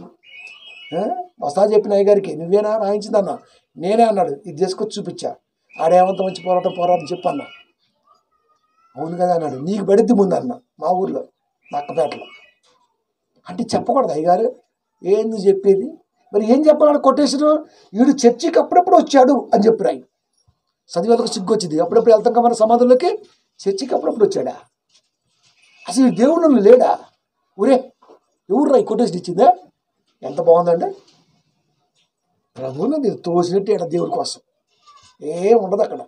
ఆ? వస్తా చెప్పిన అయ్య గారికి నువ్వేనా రాయించిందన్న నేనే అన్నాడు ఇది చేసుకొచ్చి చూపించా ఆడేమంత మంచి పోరాటం పోరాటం చెప్పన్నా అవును కదా అన్నాడు నీకు పడిద్ది ముందు అన్న మా ఊర్లో నక్కపేటలో అంటే చెప్పకూడదు అయ్యగారు ఏంది చెప్పేది మరి ఏం చెప్పాలని కొట్టేసారు వీడు చర్చికి అప్పుడప్పుడు వచ్చాడు అని చెప్పిరాయి చదివేలకు సిగ్గు వచ్చింది అప్పుడప్పుడు వెళ్తాం కదా మన సమాధుల్లోకి చర్చికి అప్పుడప్పుడు వచ్చాడా అసలు ఈ దేవుడు లేడా ఊరే ఎవరు రాయి కొట్టేసి ఇచ్చిందా ఎంత బాగుందండి ప్రభువుని మీరు తోసినట్టు ఈడ దేవుడి కోసం ఏం ఉండదు అక్కడ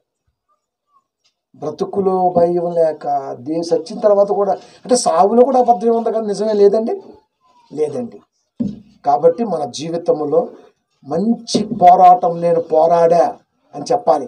బ్రతుకులో భయం లేక దేవు సచ్చిన తర్వాత కూడా అంటే సావులో కూడా అబద్ధం ఉంది కదా నిజమే లేదండి లేదండి కాబట్టి మన జీవితంలో మంచి పోరాటం నేను పోరాడా అని చెప్పాలి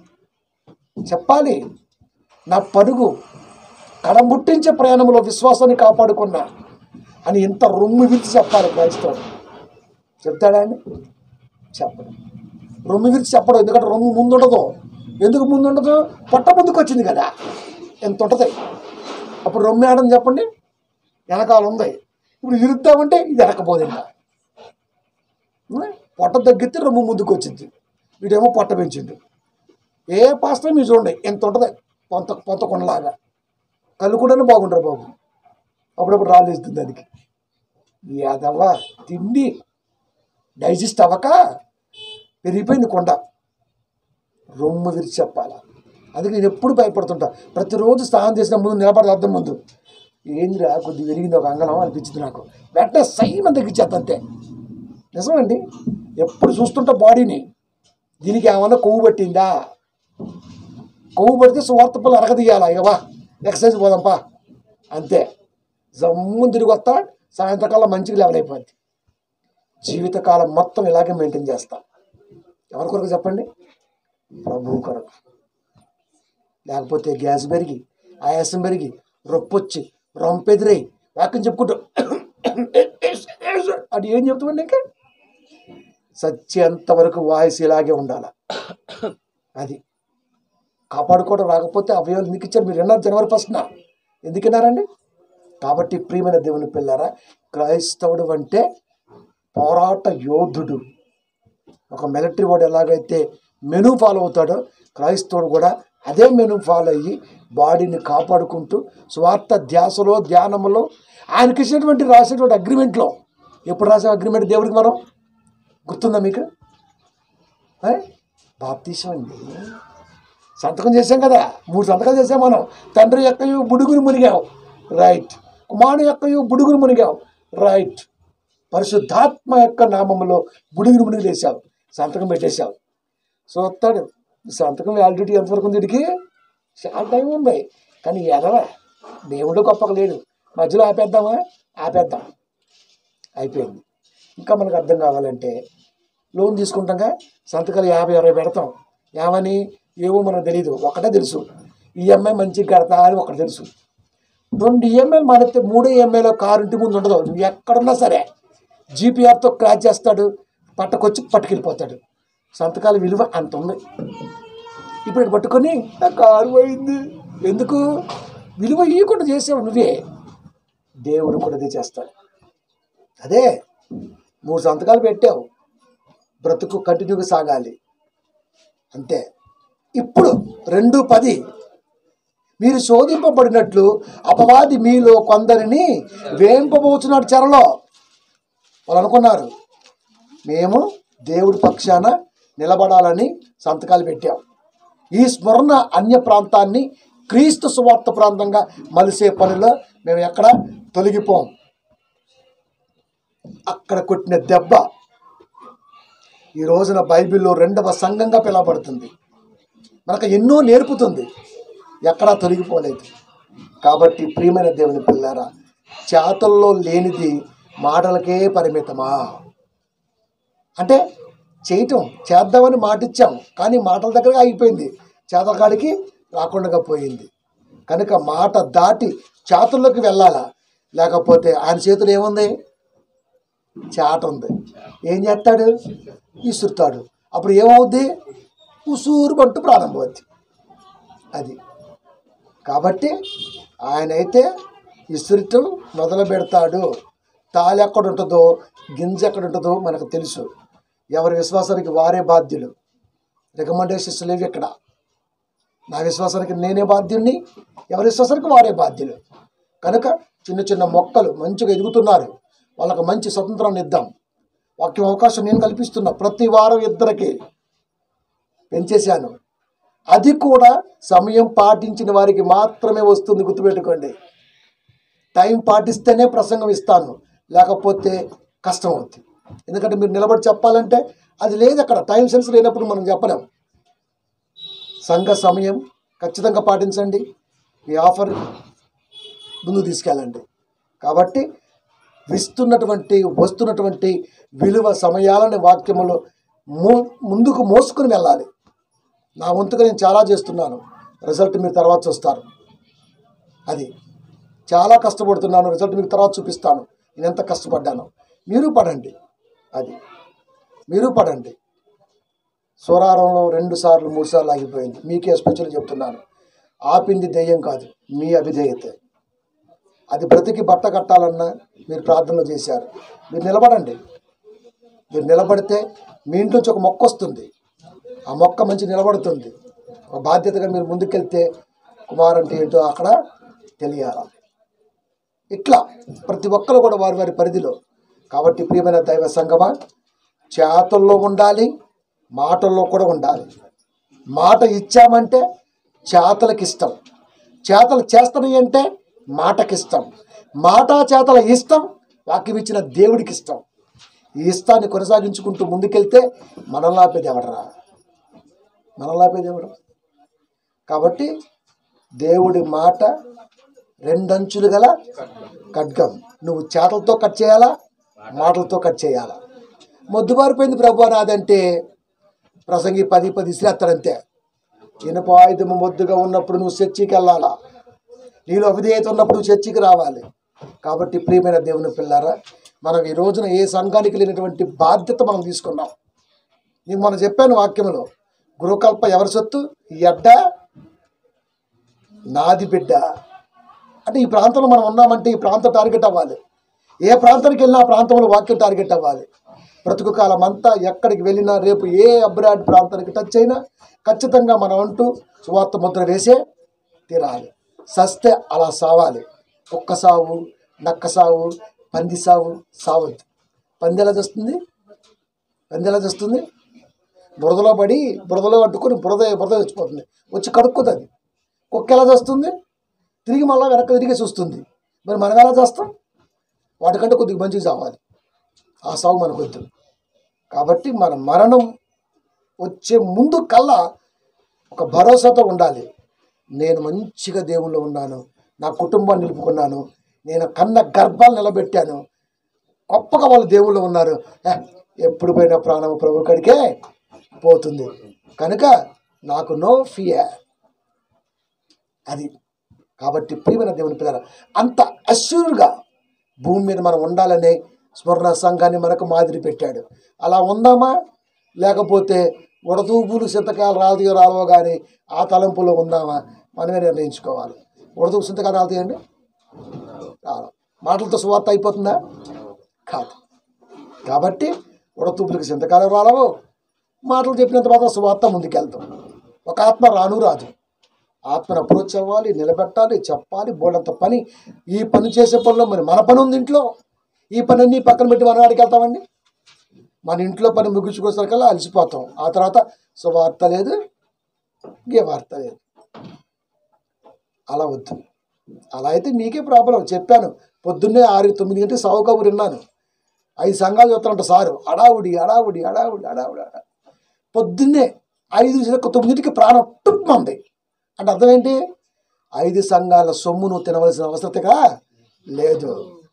చెప్పాలి నా పరుగు కడముట్టించే ప్రయాణంలో విశ్వాసాన్ని కాపాడుకున్నా అని ఇంత రొమ్ము విరిచి చెప్పాలి క్రైస్తవుడు చెప్తాడా అండి చెప్పడు రొమ్ము విరిచి చెప్పడు ఎందుకంటే రొమ్ము ముందు ఉండదు ఎందుకు ముందు ఉండదు పొట్ట ముందుకు వచ్చింది కదా ఎంత ఉంటుంది అప్పుడు రొమ్ము ఆడని చెప్పండి వెనకాల ఉంది ఇప్పుడు ఇరుద్దామంటే ఇది వెనకపోదు ఇంకా ఉం? పొట్ట తగ్గితే రొమ్ము ముందుకు వచ్చింది వీడేమో పొట్ట పెంచిండు ఏ పాస్టర్ మీరు చూడండి ఎంత ఉంటుంది పొంత పొంత కొండలాగా కళ్ళు కూడా బాగుంటారు బాబు అప్పుడప్పుడు రాలేస్తుంది దానికి యాదవ్వ తిండి డైజెస్ట్ అవ్వక పెరిగిపోయింది కొండ రొమ్ము విరిచి చెప్పాలా అందుకే నేను ఎప్పుడు భయపడుతుంటా ప్రతిరోజు స్నానం చేసిన ముందు నిలబడదు అర్థం ముందు ఏందిరా కొద్ది విరిగింది ఒక అంగనం అనిపించింది నాకు వెంటనే సైన్ తగ్గించేద్ది అంతే నిజమండి ఎప్పుడు చూస్తుంటా బాడీని దీనికి ఏమన్నా కొవ్వు పట్టిందా కొవ్వు పడితే సువార్త పిల్లలు అరగదీయాలా ఇవా ఎక్సర్సైజ్ పోదాంపా అంతే జమ్ముని తిరిగి వస్తా సాయంత్రకాలం మంచిగా లెవెల్ అయిపోద్ది జీవితకాలం మొత్తం ఇలాగే మెయింటైన్ చేస్తా ఎవరి కొరకు చెప్పండి ప్రభు కొరకు లేకపోతే గ్యాస్ పెరిగి ఆయాసం పెరిగి రొప్పొచ్చి రొంపెదిరై వాక్యం చెప్పుకుంటూ అది ఏం చెప్తామండి ఇంకా సత్యంత వరకు వాయిస్ ఇలాగే ఉండాలి అది కాపాడుకోవడం రాకపోతే అవయవాలు ఎందుకు ఇచ్చారు మీరు విన్నారు జనవరి ఫస్ట్న ఎందుకు విన్నారండి కాబట్టి ప్రియమైన దేవుని పిల్లారా క్రైస్తవుడు అంటే పోరాట యోధుడు ఒక మిలిటరీ వాడు ఎలాగైతే మెను ఫాలో అవుతాడో క్రైస్తవుడు కూడా అదే మెను ఫాలో అయ్యి బాడీని కాపాడుకుంటూ స్వార్థ ధ్యాసలో ధ్యానంలో ఆయనకి ఇచ్చినటువంటి రాసినటువంటి అగ్రిమెంట్లో ఎప్పుడు రాసాం అగ్రిమెంట్ దేవుడికి మనం గుర్తుందా మీకు ఏ? బాప్తీసం అండి సంతకం చేసాం కదా మూడు సంతకాలు చేసాం మనం తండ్రి యొక్కయు బుడుగుని మునిగావు రైట్ కుమారుడు యొక్కయు బుడుగుని మునిగావు రైట్ పరిశుద్ధాత్మ యొక్క నామములో బుడుగుని మునిగి లేసావు సంతకం పెట్టేశావు సో వస్తాడు ఈ సంతకం వ్యాలిడిటీ ఎంతవరకు ఉంది వీడికి చాలా టైం ఉంది కానీ ఎదవ దేవుడు గొప్పగా లేడు మధ్యలో ఆపేద్దామా ఆపేద్దాం అయిపోయింది ఇంకా మనకు అర్థం కావాలంటే లోన్ తీసుకుంటాగా సంతకాలు యాభై అరవై పెడతాం ఏమని ఏవో మనకు తెలియదు ఒకటే తెలుసు ఈఎంఐ మంచిగా కడతా అని ఒకటి తెలుసు రెండు ఈఎంఐలు మారితే మూడో ఈఎంఐలో కారు ఇంటి ముందు ఉండదు నువ్వు ఎక్కడున్నా సరే జీపీఆర్తో క్రాచ్ చేస్తాడు పట్టకొచ్చి పట్టుకెళ్ళిపోతాడు సంతకాల విలువ అంత ఉంది ఇప్పుడు ఇక్కడ పట్టుకొని "నా కారు పోయింది ఎందుకు విలువ ఇవ్వకుండా చేసావు నువ్వే దేవుడు కూడా అదే చేస్తాడు అదే మూడు సంతకాలు పెట్టావు బ్రతుకు కంటిన్యూగా సాగాలి అంతే ఇప్పుడు రెండు పది మీరు శోధింపబడినట్లు అపవాది మీలో కొందరిని వేయింపబోతున్నాడు చెరలో వాళ్ళు అనుకున్నారు మేము దేవుడి పక్షాన నిలబడాలని సంతకాలు పెట్టాం ఈ స్మరణ అన్య ప్రాంతాన్ని క్రీస్తు సువార్త ప్రాంతంగా మలిసే పనిలో మేము ఎక్కడ తొలగిపోం అక్కడ కొట్టిన దెబ్బ ఈ రోజున బైబిల్లో రెండవ సంఘంగా పిలవబడుతుంది మనకు ఎన్నో నేర్పుతుంది ఎక్కడా తొలగిపోలేదు కాబట్టి ప్రియమైన దేవుని పిల్లారా చేతల్లో లేనిది మాటలకే పరిమితమా అంటే చేయటం చేద్దామని మాట ఇచ్చాం కానీ మాటల దగ్గర ఆగిపోయింది చేతకాడికి రాకుండా పోయింది కనుక మాట దాటి చేతుల్లోకి వెళ్ళాలా లేకపోతే ఆయన చేతులు ఏముంది చేట ఉంది ఏం చేస్తాడు ఇసురుతాడు అప్పుడు ఏమవుద్ది ఉసూరు పంటు ప్రారంభమవుద్ది అది కాబట్టి ఆయన అయితే ఇసురుటం మొదలు పెడతాడు తాళి ఎక్కడ ఉంటుందో గింజ ఎక్కడ ఉంటుందో మనకు తెలుసు ఎవరి విశ్వాసానికి వారే బాధ్యులు రికమెండేషన్స్ లేవు ఇక్కడ నా విశ్వాసానికి నేనే బాధ్యుణ్ణి ఎవరి విశ్వాసానికి వారే బాధ్యులు కనుక చిన్న చిన్న మొక్కలు మంచిగా ఎదుగుతున్నారు వాళ్ళకి మంచి స్వతంత్రాన్ని ఇద్దాం వాక్యం అవకాశం నేను కల్పిస్తున్నా ప్రతి వారం ఇద్దరికి పెంచేశాను అది కూడా సమయం పాటించిన వారికి మాత్రమే వస్తుంది గుర్తుపెట్టుకోండి టైం పాటిస్తేనే ప్రసంగం ఇస్తాను లేకపోతే కష్టం అవుతుంది ఎందుకంటే మీరు నిలబడి చెప్పాలంటే అది లేదు అక్కడ టైం సెన్స్ లేనప్పుడు మనం చెప్పలేం సంఘ సమయం ఖచ్చితంగా పాటించండి ఈ ఆఫర్ ముందు తీసుకెళ్ళండి కాబట్టి విస్తున్నటువంటి వస్తున్నటువంటి విలువ సమయాలని వాక్యములో మూ ముందుకు మోసుకుని వెళ్ళాలి నా వంతుగా నేను చాలా చేస్తున్నాను రిజల్ట్ మీరు తర్వాత చూస్తారు అది చాలా కష్టపడుతున్నాను రిజల్ట్ మీకు తర్వాత చూపిస్తాను నేను ఎంత కష్టపడ్డాను మీరు పడండి అది మీరు పడండి స్వరారంలో రెండు సార్లు మూడు సార్లు ఆగిపోయింది మీకే స్పెషల్ చెప్తున్నాను ఆపింది దెయ్యం కాదు మీ అభిధేయతే అది బ్రతికి బట్ట కట్టాలన్నా మీరు ప్రార్థనలు చేశారు మీరు నిలబడండి మీరు నిలబడితే మీ ఇంటి నుంచి ఒక మొక్క వస్తుంది ఆ మొక్క మంచి నిలబడుతుంది ఒక బాధ్యతగా మీరు ముందుకెళ్తే కుమార్ అంటే ఏంటో అక్కడ తెలియాలి ఇట్లా ప్రతి ఒక్కరు కూడా వారి వారి పరిధిలో కాబట్టి ప్రియమైన దైవ సంగమా చేతల్లో ఉండాలి మాటల్లో కూడా ఉండాలి మాట ఇచ్చామంటే చేతలకు ఇష్టం చేతలు చేస్తాయి అంటే మాటకి ఇష్టం మాట చేతల ఇష్టం వాక్యం ఇచ్చిన దేవుడికి ఇష్టం ఈ ఇష్టాన్ని కొనసాగించుకుంటూ ముందుకెళ్తే మనల్ని ఆపేది ఎవడరా మనల్ని ఆపేది ఎవడు కాబట్టి దేవుడి మాట రెండంచులు గల ఖడ్గం నువ్వు చేతలతో కట్ చేయాలా మాటలతో కట్ చేయాలా మొద్దుబారిపోయింది ప్రభు నాదంటే ప్రసంగి పది పది ఇసిరేస్తాడంతే ఇనుప ఆయుధము మొద్దుగా ఉన్నప్పుడు నువ్వు చర్చికి వెళ్ళాలా నీలో అవిధేయత ఉన్నప్పుడు నువ్వు చర్చికి రావాలి కాబట్టి ప్రియమైన దేవుని పిల్లారా మనం ఈ రోజున ఏ సంఘానికి లేనటువంటి బాధ్యత మనం తీసుకున్నాం నీకు మనం చెప్పాను వాక్యంలో గురుకల్ప ఎవరి సొత్తు ఈ అడ్డ నాది బిడ్డ అంటే ఈ ప్రాంతంలో మనం ఉన్నామంటే ఈ ప్రాంతం టార్గెట్ అవ్వాలి ఏ ప్రాంతానికి వెళ్ళినా ఆ ప్రాంతంలో వాక్యం టార్గెట్ అవ్వాలి బ్రతుకు కాలం అంతా ఎక్కడికి వెళ్ళినా రేపు ఏ అబ్రాడ్ ప్రాంతానికి టచ్ అయినా ఖచ్చితంగా మనం అంటూ సువార్త ముద్ర వేసే తీరాలి సస్తే అలా సావాలి కుక్క సావు నక్క సావు పంది సావు సావద్దు పంది ఎలా చేస్తుంది పంది ఎలా చేస్తుంది బురదలో పడి బురదలో పట్టుకొని బురద బురద తెచ్చిపోతుంది వచ్చి కడుక్కుంది కుక్క ఎలా చేస్తుంది తిరిగి మళ్ళీ వెనక్కి తిరిగి చూస్తుంది మరి మనం ఎలా చేస్తాం వాటికంటే కొద్దిగా మంచిగా చావాలి ఆ సాగు మనకు వద్దు కాబట్టి మన మరణం వచ్చే ముందు కల్లా ఒక భరోసాతో ఉండాలి నేను మంచిగా దేవుళ్ళు ఉన్నాను నా కుటుంబాన్ని నిలుపుకున్నాను నేను కన్న గర్భాలు నిలబెట్టాను గొప్పగా వాళ్ళు దేవుళ్ళు ఉన్నారు ఏ, ఎప్పుడు పోయిన ప్రాణం ప్రభు కడికే పోతుంది కనుక నాకు నో ఫియర్ అది కాబట్టి ప్రియమైన దేవుని పిల్లల అంత అష్యూర్గా భూమి మీద మనం ఉండాలనే స్మరణ సంఘాన్ని మనకు మాదిరి పెట్టాడు అలా ఉందామా లేకపోతే ఉడతూపులు చింతకాయలు రాదు రావో కానీ ఆ తలంపులో ఉందామా మనమే నిర్ణయించుకోవాలి ఉడతూపు చింతకాయలు రాలుతాయండి రావు మాటలతో సువార్త అయిపోతుందా కాదు కాబట్టి ఉడతూపులకు చింతకాలం రాలవు మాటలు చెప్పినంత మాత్రం సువార్త ముందుకెళ్తాం ఒక ఆత్మ రాను రాదు ఆత్మను అప్రోచ్ అవ్వాలి నిలబెట్టాలి చెప్పాలి బోడంత పని ఈ పని చేసే పనిలో మరి మన పని ఉంది ఇంట్లో ఈ పని అన్ని పక్కన పెట్టి మనం ఆడికి వెళ్తామండి మన ఇంట్లో పని ముగించుకోసరికల్లా అలసిపోతాం ఆ తర్వాత సువార్త లేదు గే వార్త లేదు అలా వద్దు అలా అయితే మీకే ప్రాబ్లం చెప్పాను పొద్దున్నే ఆరు తొమ్మిది గంటకి సావు కబురు విన్నాను ఐదు సంఘాలు చెప్తారంట సారు అడావుడి అడావుడి అడావుడి అడావుడి అడా పొద్దున్నే ఐదు నుంచి తొమ్మిదింటికి ప్రాణం టుప్మంది అంటే అర్థం ఏంటి ఐదు సంఘాల సొమ్ము నువ్వు తినవలసిన అవసరతగా లేదు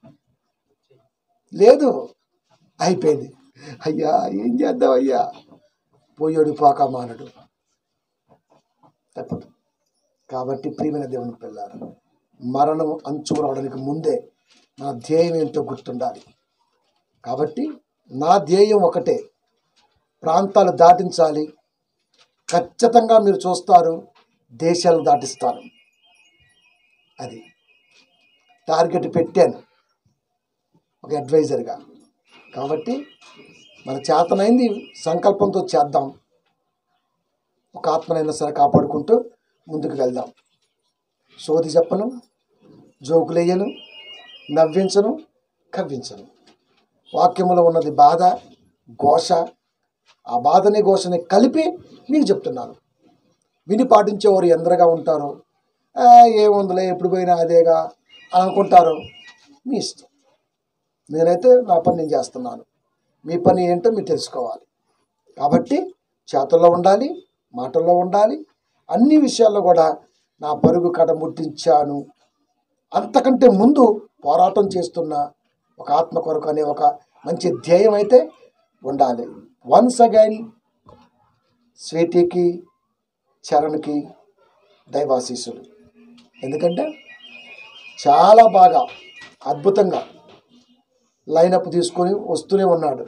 లేదు అయిపోయింది అయ్యా ఏం చేద్దాం అయ్యా పోయాడు పోక మానడు తప్పదు కాబట్టి ప్రియమైన దేవుని పిల్లారు మరణం అంచుకు రావడానికి ముందే నా ధ్యేయం ఏంటో గుర్తుండాలి కాబట్టి నా ధ్యేయం ఒకటే ప్రాంతాలు దాటించాలి ఖచ్చితంగా మీరు చూస్తారు దేశాలు దాటిస్తాను అది టార్గెట్ పెట్టాను ఒక అడ్వైజర్గా కాబట్టి మన చేతనైంది సంకల్పంతో చేద్దాం ఒక ఆత్మనైనా సరే కాపాడుకుంటూ ముందుకు వెళ్దాం సోది చెప్పను జోకులేయను నవ్వించను కవ్వించను వాక్యములో ఉన్నది బాధ ఘోష ఆ బాధని ఘోషని కలిపి మీకు చెప్తున్నాను విని పాటించేవారు ఎందరగా ఉంటారు "ఆ, ఏముందిలే ఎప్పుడు పోయినా అదేగా అని అనుకుంటారు మీ ఇష్టం నేనైతే నా పని నేను చేస్తున్నాను మీ పని ఏంటో మీరు తెలుసుకోవాలి కాబట్టి చేతుల్లో ఉండాలి మాటల్లో ఉండాలి అన్ని విషయాల్లో కూడా నా పరుగు కడ ముట్టించాను అంతకంటే ముందు పోరాటం చేస్తున్న ఒక ఆత్మ కొరకు అనే ఒక మంచి ధ్యేయం అయితే ఉండాలి వన్స్ అగైన్ స్వీటీకి చరణ్కి దైవాశీస్సులు ఎందుకంటే చాలా బాగా అద్భుతంగా లైనప్ తీసుకొని వస్తూనే ఉన్నాడు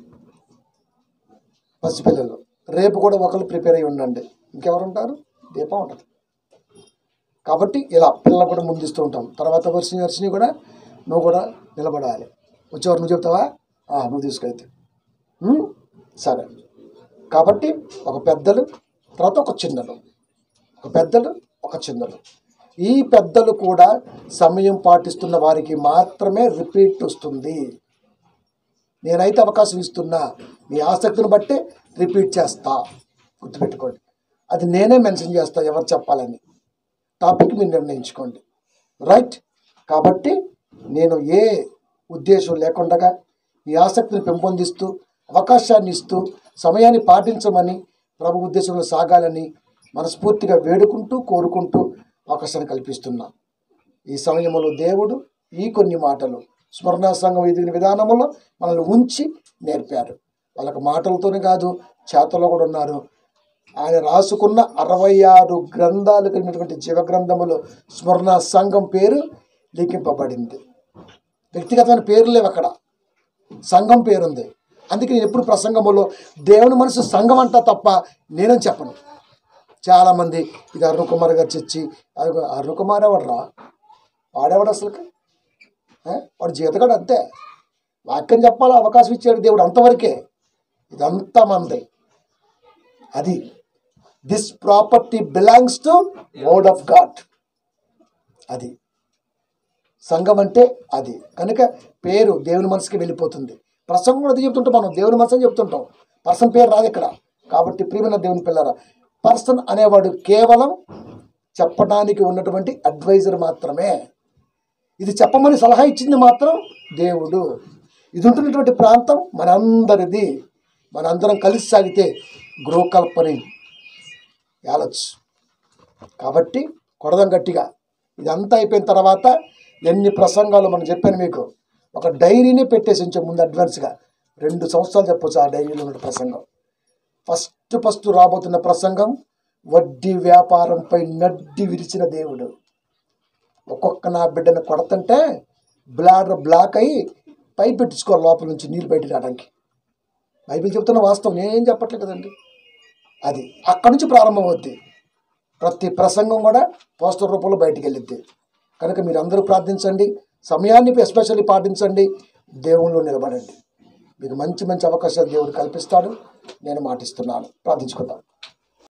పసిపిల్లలు రేపు కూడా ఒకరు ప్రిపేర్ అయి ఉండండి ఇంకెవరు ఉంటారు దీపం ఉంటుంది కాబట్టి ఇలా పిల్లలు కూడా ముందిస్తూ ఉంటాం తర్వాత వర్షిని వర్షిని కూడా నువ్వు కూడా నిలబడాలి వచ్చేవారు నువ్వు చెప్తావా "ఆ, నువ్వు తీసుకెళ్తే "ఉమ్, సరే కాబట్టి ఒక పెద్దలు తర్వాత ఒక చిన్నలు ఒక పెద్దలు ఒక చిన్నలు ఈ పెద్దలు కూడా సమయం పాటిస్తున్న వారికి మాత్రమే రిపీట్ వస్తుంది నేనైతే అవకాశం ఇస్తున్నా మీ ఆసక్తిని బట్టే రిపీట్ చేస్తా గుర్తుపెట్టుకోండి అది నేనే మెన్షన్ చేస్తా ఎవరు చెప్పాలని టాపిక్ మీరు నిర్ణయించుకోండి రైట్ కాబట్టి నేను ఏ ఉద్దేశం లేకుండా మీ ఆసక్తిని పెంపొందిస్తూ అవకాశాన్ని ఇస్తూ సమయాన్ని పాటించమని ప్రభు ఉద్దేశంలో సాగాలని మనస్ఫూర్తిగా వేడుకుంటూ కోరుకుంటూ అవకాశాన్ని కల్పిస్తున్నా ఈ సమయంలో దేవుడు ఈ కొన్ని మాటలు స్మరణ సంఘం ఎదిగిన విధానంలో మనల్ని ఉంచి నేర్పారు వాళ్ళకి మాటలతోనే కాదు చేతలో కూడా ఉన్నారు ఆయన రాసుకున్న అరవై ఆరు గ్రంథాలు కలిగినటువంటి జీవ గ్రంథములో స్మరణ సంఘం పేరు లిఖింపబడింది వ్యక్తిగతమైన పేర్లు లేవు అక్కడ సంఘం పేరుంది అందుకే నేను ఎప్పుడు ప్రసంగములో దేవుని మనసు సంఘం అంటా తప్ప నేనని చెప్పను చాలామంది ఇది అరుణ్ కుమార్ గారు చర్చి అది అరుణ్ కుమార్ ఎవడరా వాడేవాడు అసలుకి ఏ? వాడు జీతగాడు అంతే వాక్యం చెప్పాలి అవకాశం ఇచ్చాడు దేవుడు అంతవరకే ఇదంతా మంది అది this property belongs to word of god అది సంఘం అంటే అది కనుక పేరు దేవుని మనసుకి వెళ్ళిపోతుంది ప్రసంగం కూడా అది చెప్తుంటాం మనం దేవుని మనసు అని చెప్తుంటాం పర్సన్ పేరు రాదు ఇక్కడ కాబట్టి ప్రియమైన దేవుని పిల్లరా పర్సన్ అనేవాడు కేవలం చెప్పడానికి ఉన్నటువంటి అడ్వైజర్ మాత్రమే ఇది చెప్పమని సలహా ఇచ్చింది మాత్రం దేవుడు ఇది ఉంటున్నటువంటి ప్రాంతం మనందరిది మనందరం కలిసి సాగితే గృహకల్పని ఏలొచ్చు కాబట్టి కొడదాం గట్టిగా ఇదంతా అయిపోయిన తర్వాత ఎన్ని ప్రసంగాలు మనం చెప్పాను మీకు ఒక డైరీని పెట్టేసి ఉంచే ముందు అడ్వాన్స్గా రెండు సంవత్సరాలు చెప్పొచ్చు ఆ డైరీలో ఉన్న ప్రసంగం ఫస్ట్ ఫస్ట్ రాబోతున్న ప్రసంగం వడ్డీ వ్యాపారంపై నడ్డి విరిచిన దేవుడు ఒక్కొక్క నా బిడ్డను కొడతంటే బ్లాడర్ బ్లాక్ అయ్యి పైప్ పెట్టించుకోవాలి లోపల నుంచి నీళ్ళు బయటికి రావడానికి బైబిల్ చెప్తున్న వాస్తవం నేనేం చెప్పట్లేదు కదండి అది అక్కడి నుంచి ప్రారంభం అవుద్ది ప్రతి ప్రసంగం కూడా పోస్టర్ రూపంలో బయటికి వెళ్ళిద్ది కనుక మీరు అందరూ ప్రార్థించండి సమయాన్ని ఎస్పెషల్లీ పాటించండి దేవుళ్ళు నిలబడండి మీకు మంచి మంచి అవకాశాలు దేవుడు కల్పిస్తాడు నేను మాటిస్తున్నాను ప్రార్థించుకుందాం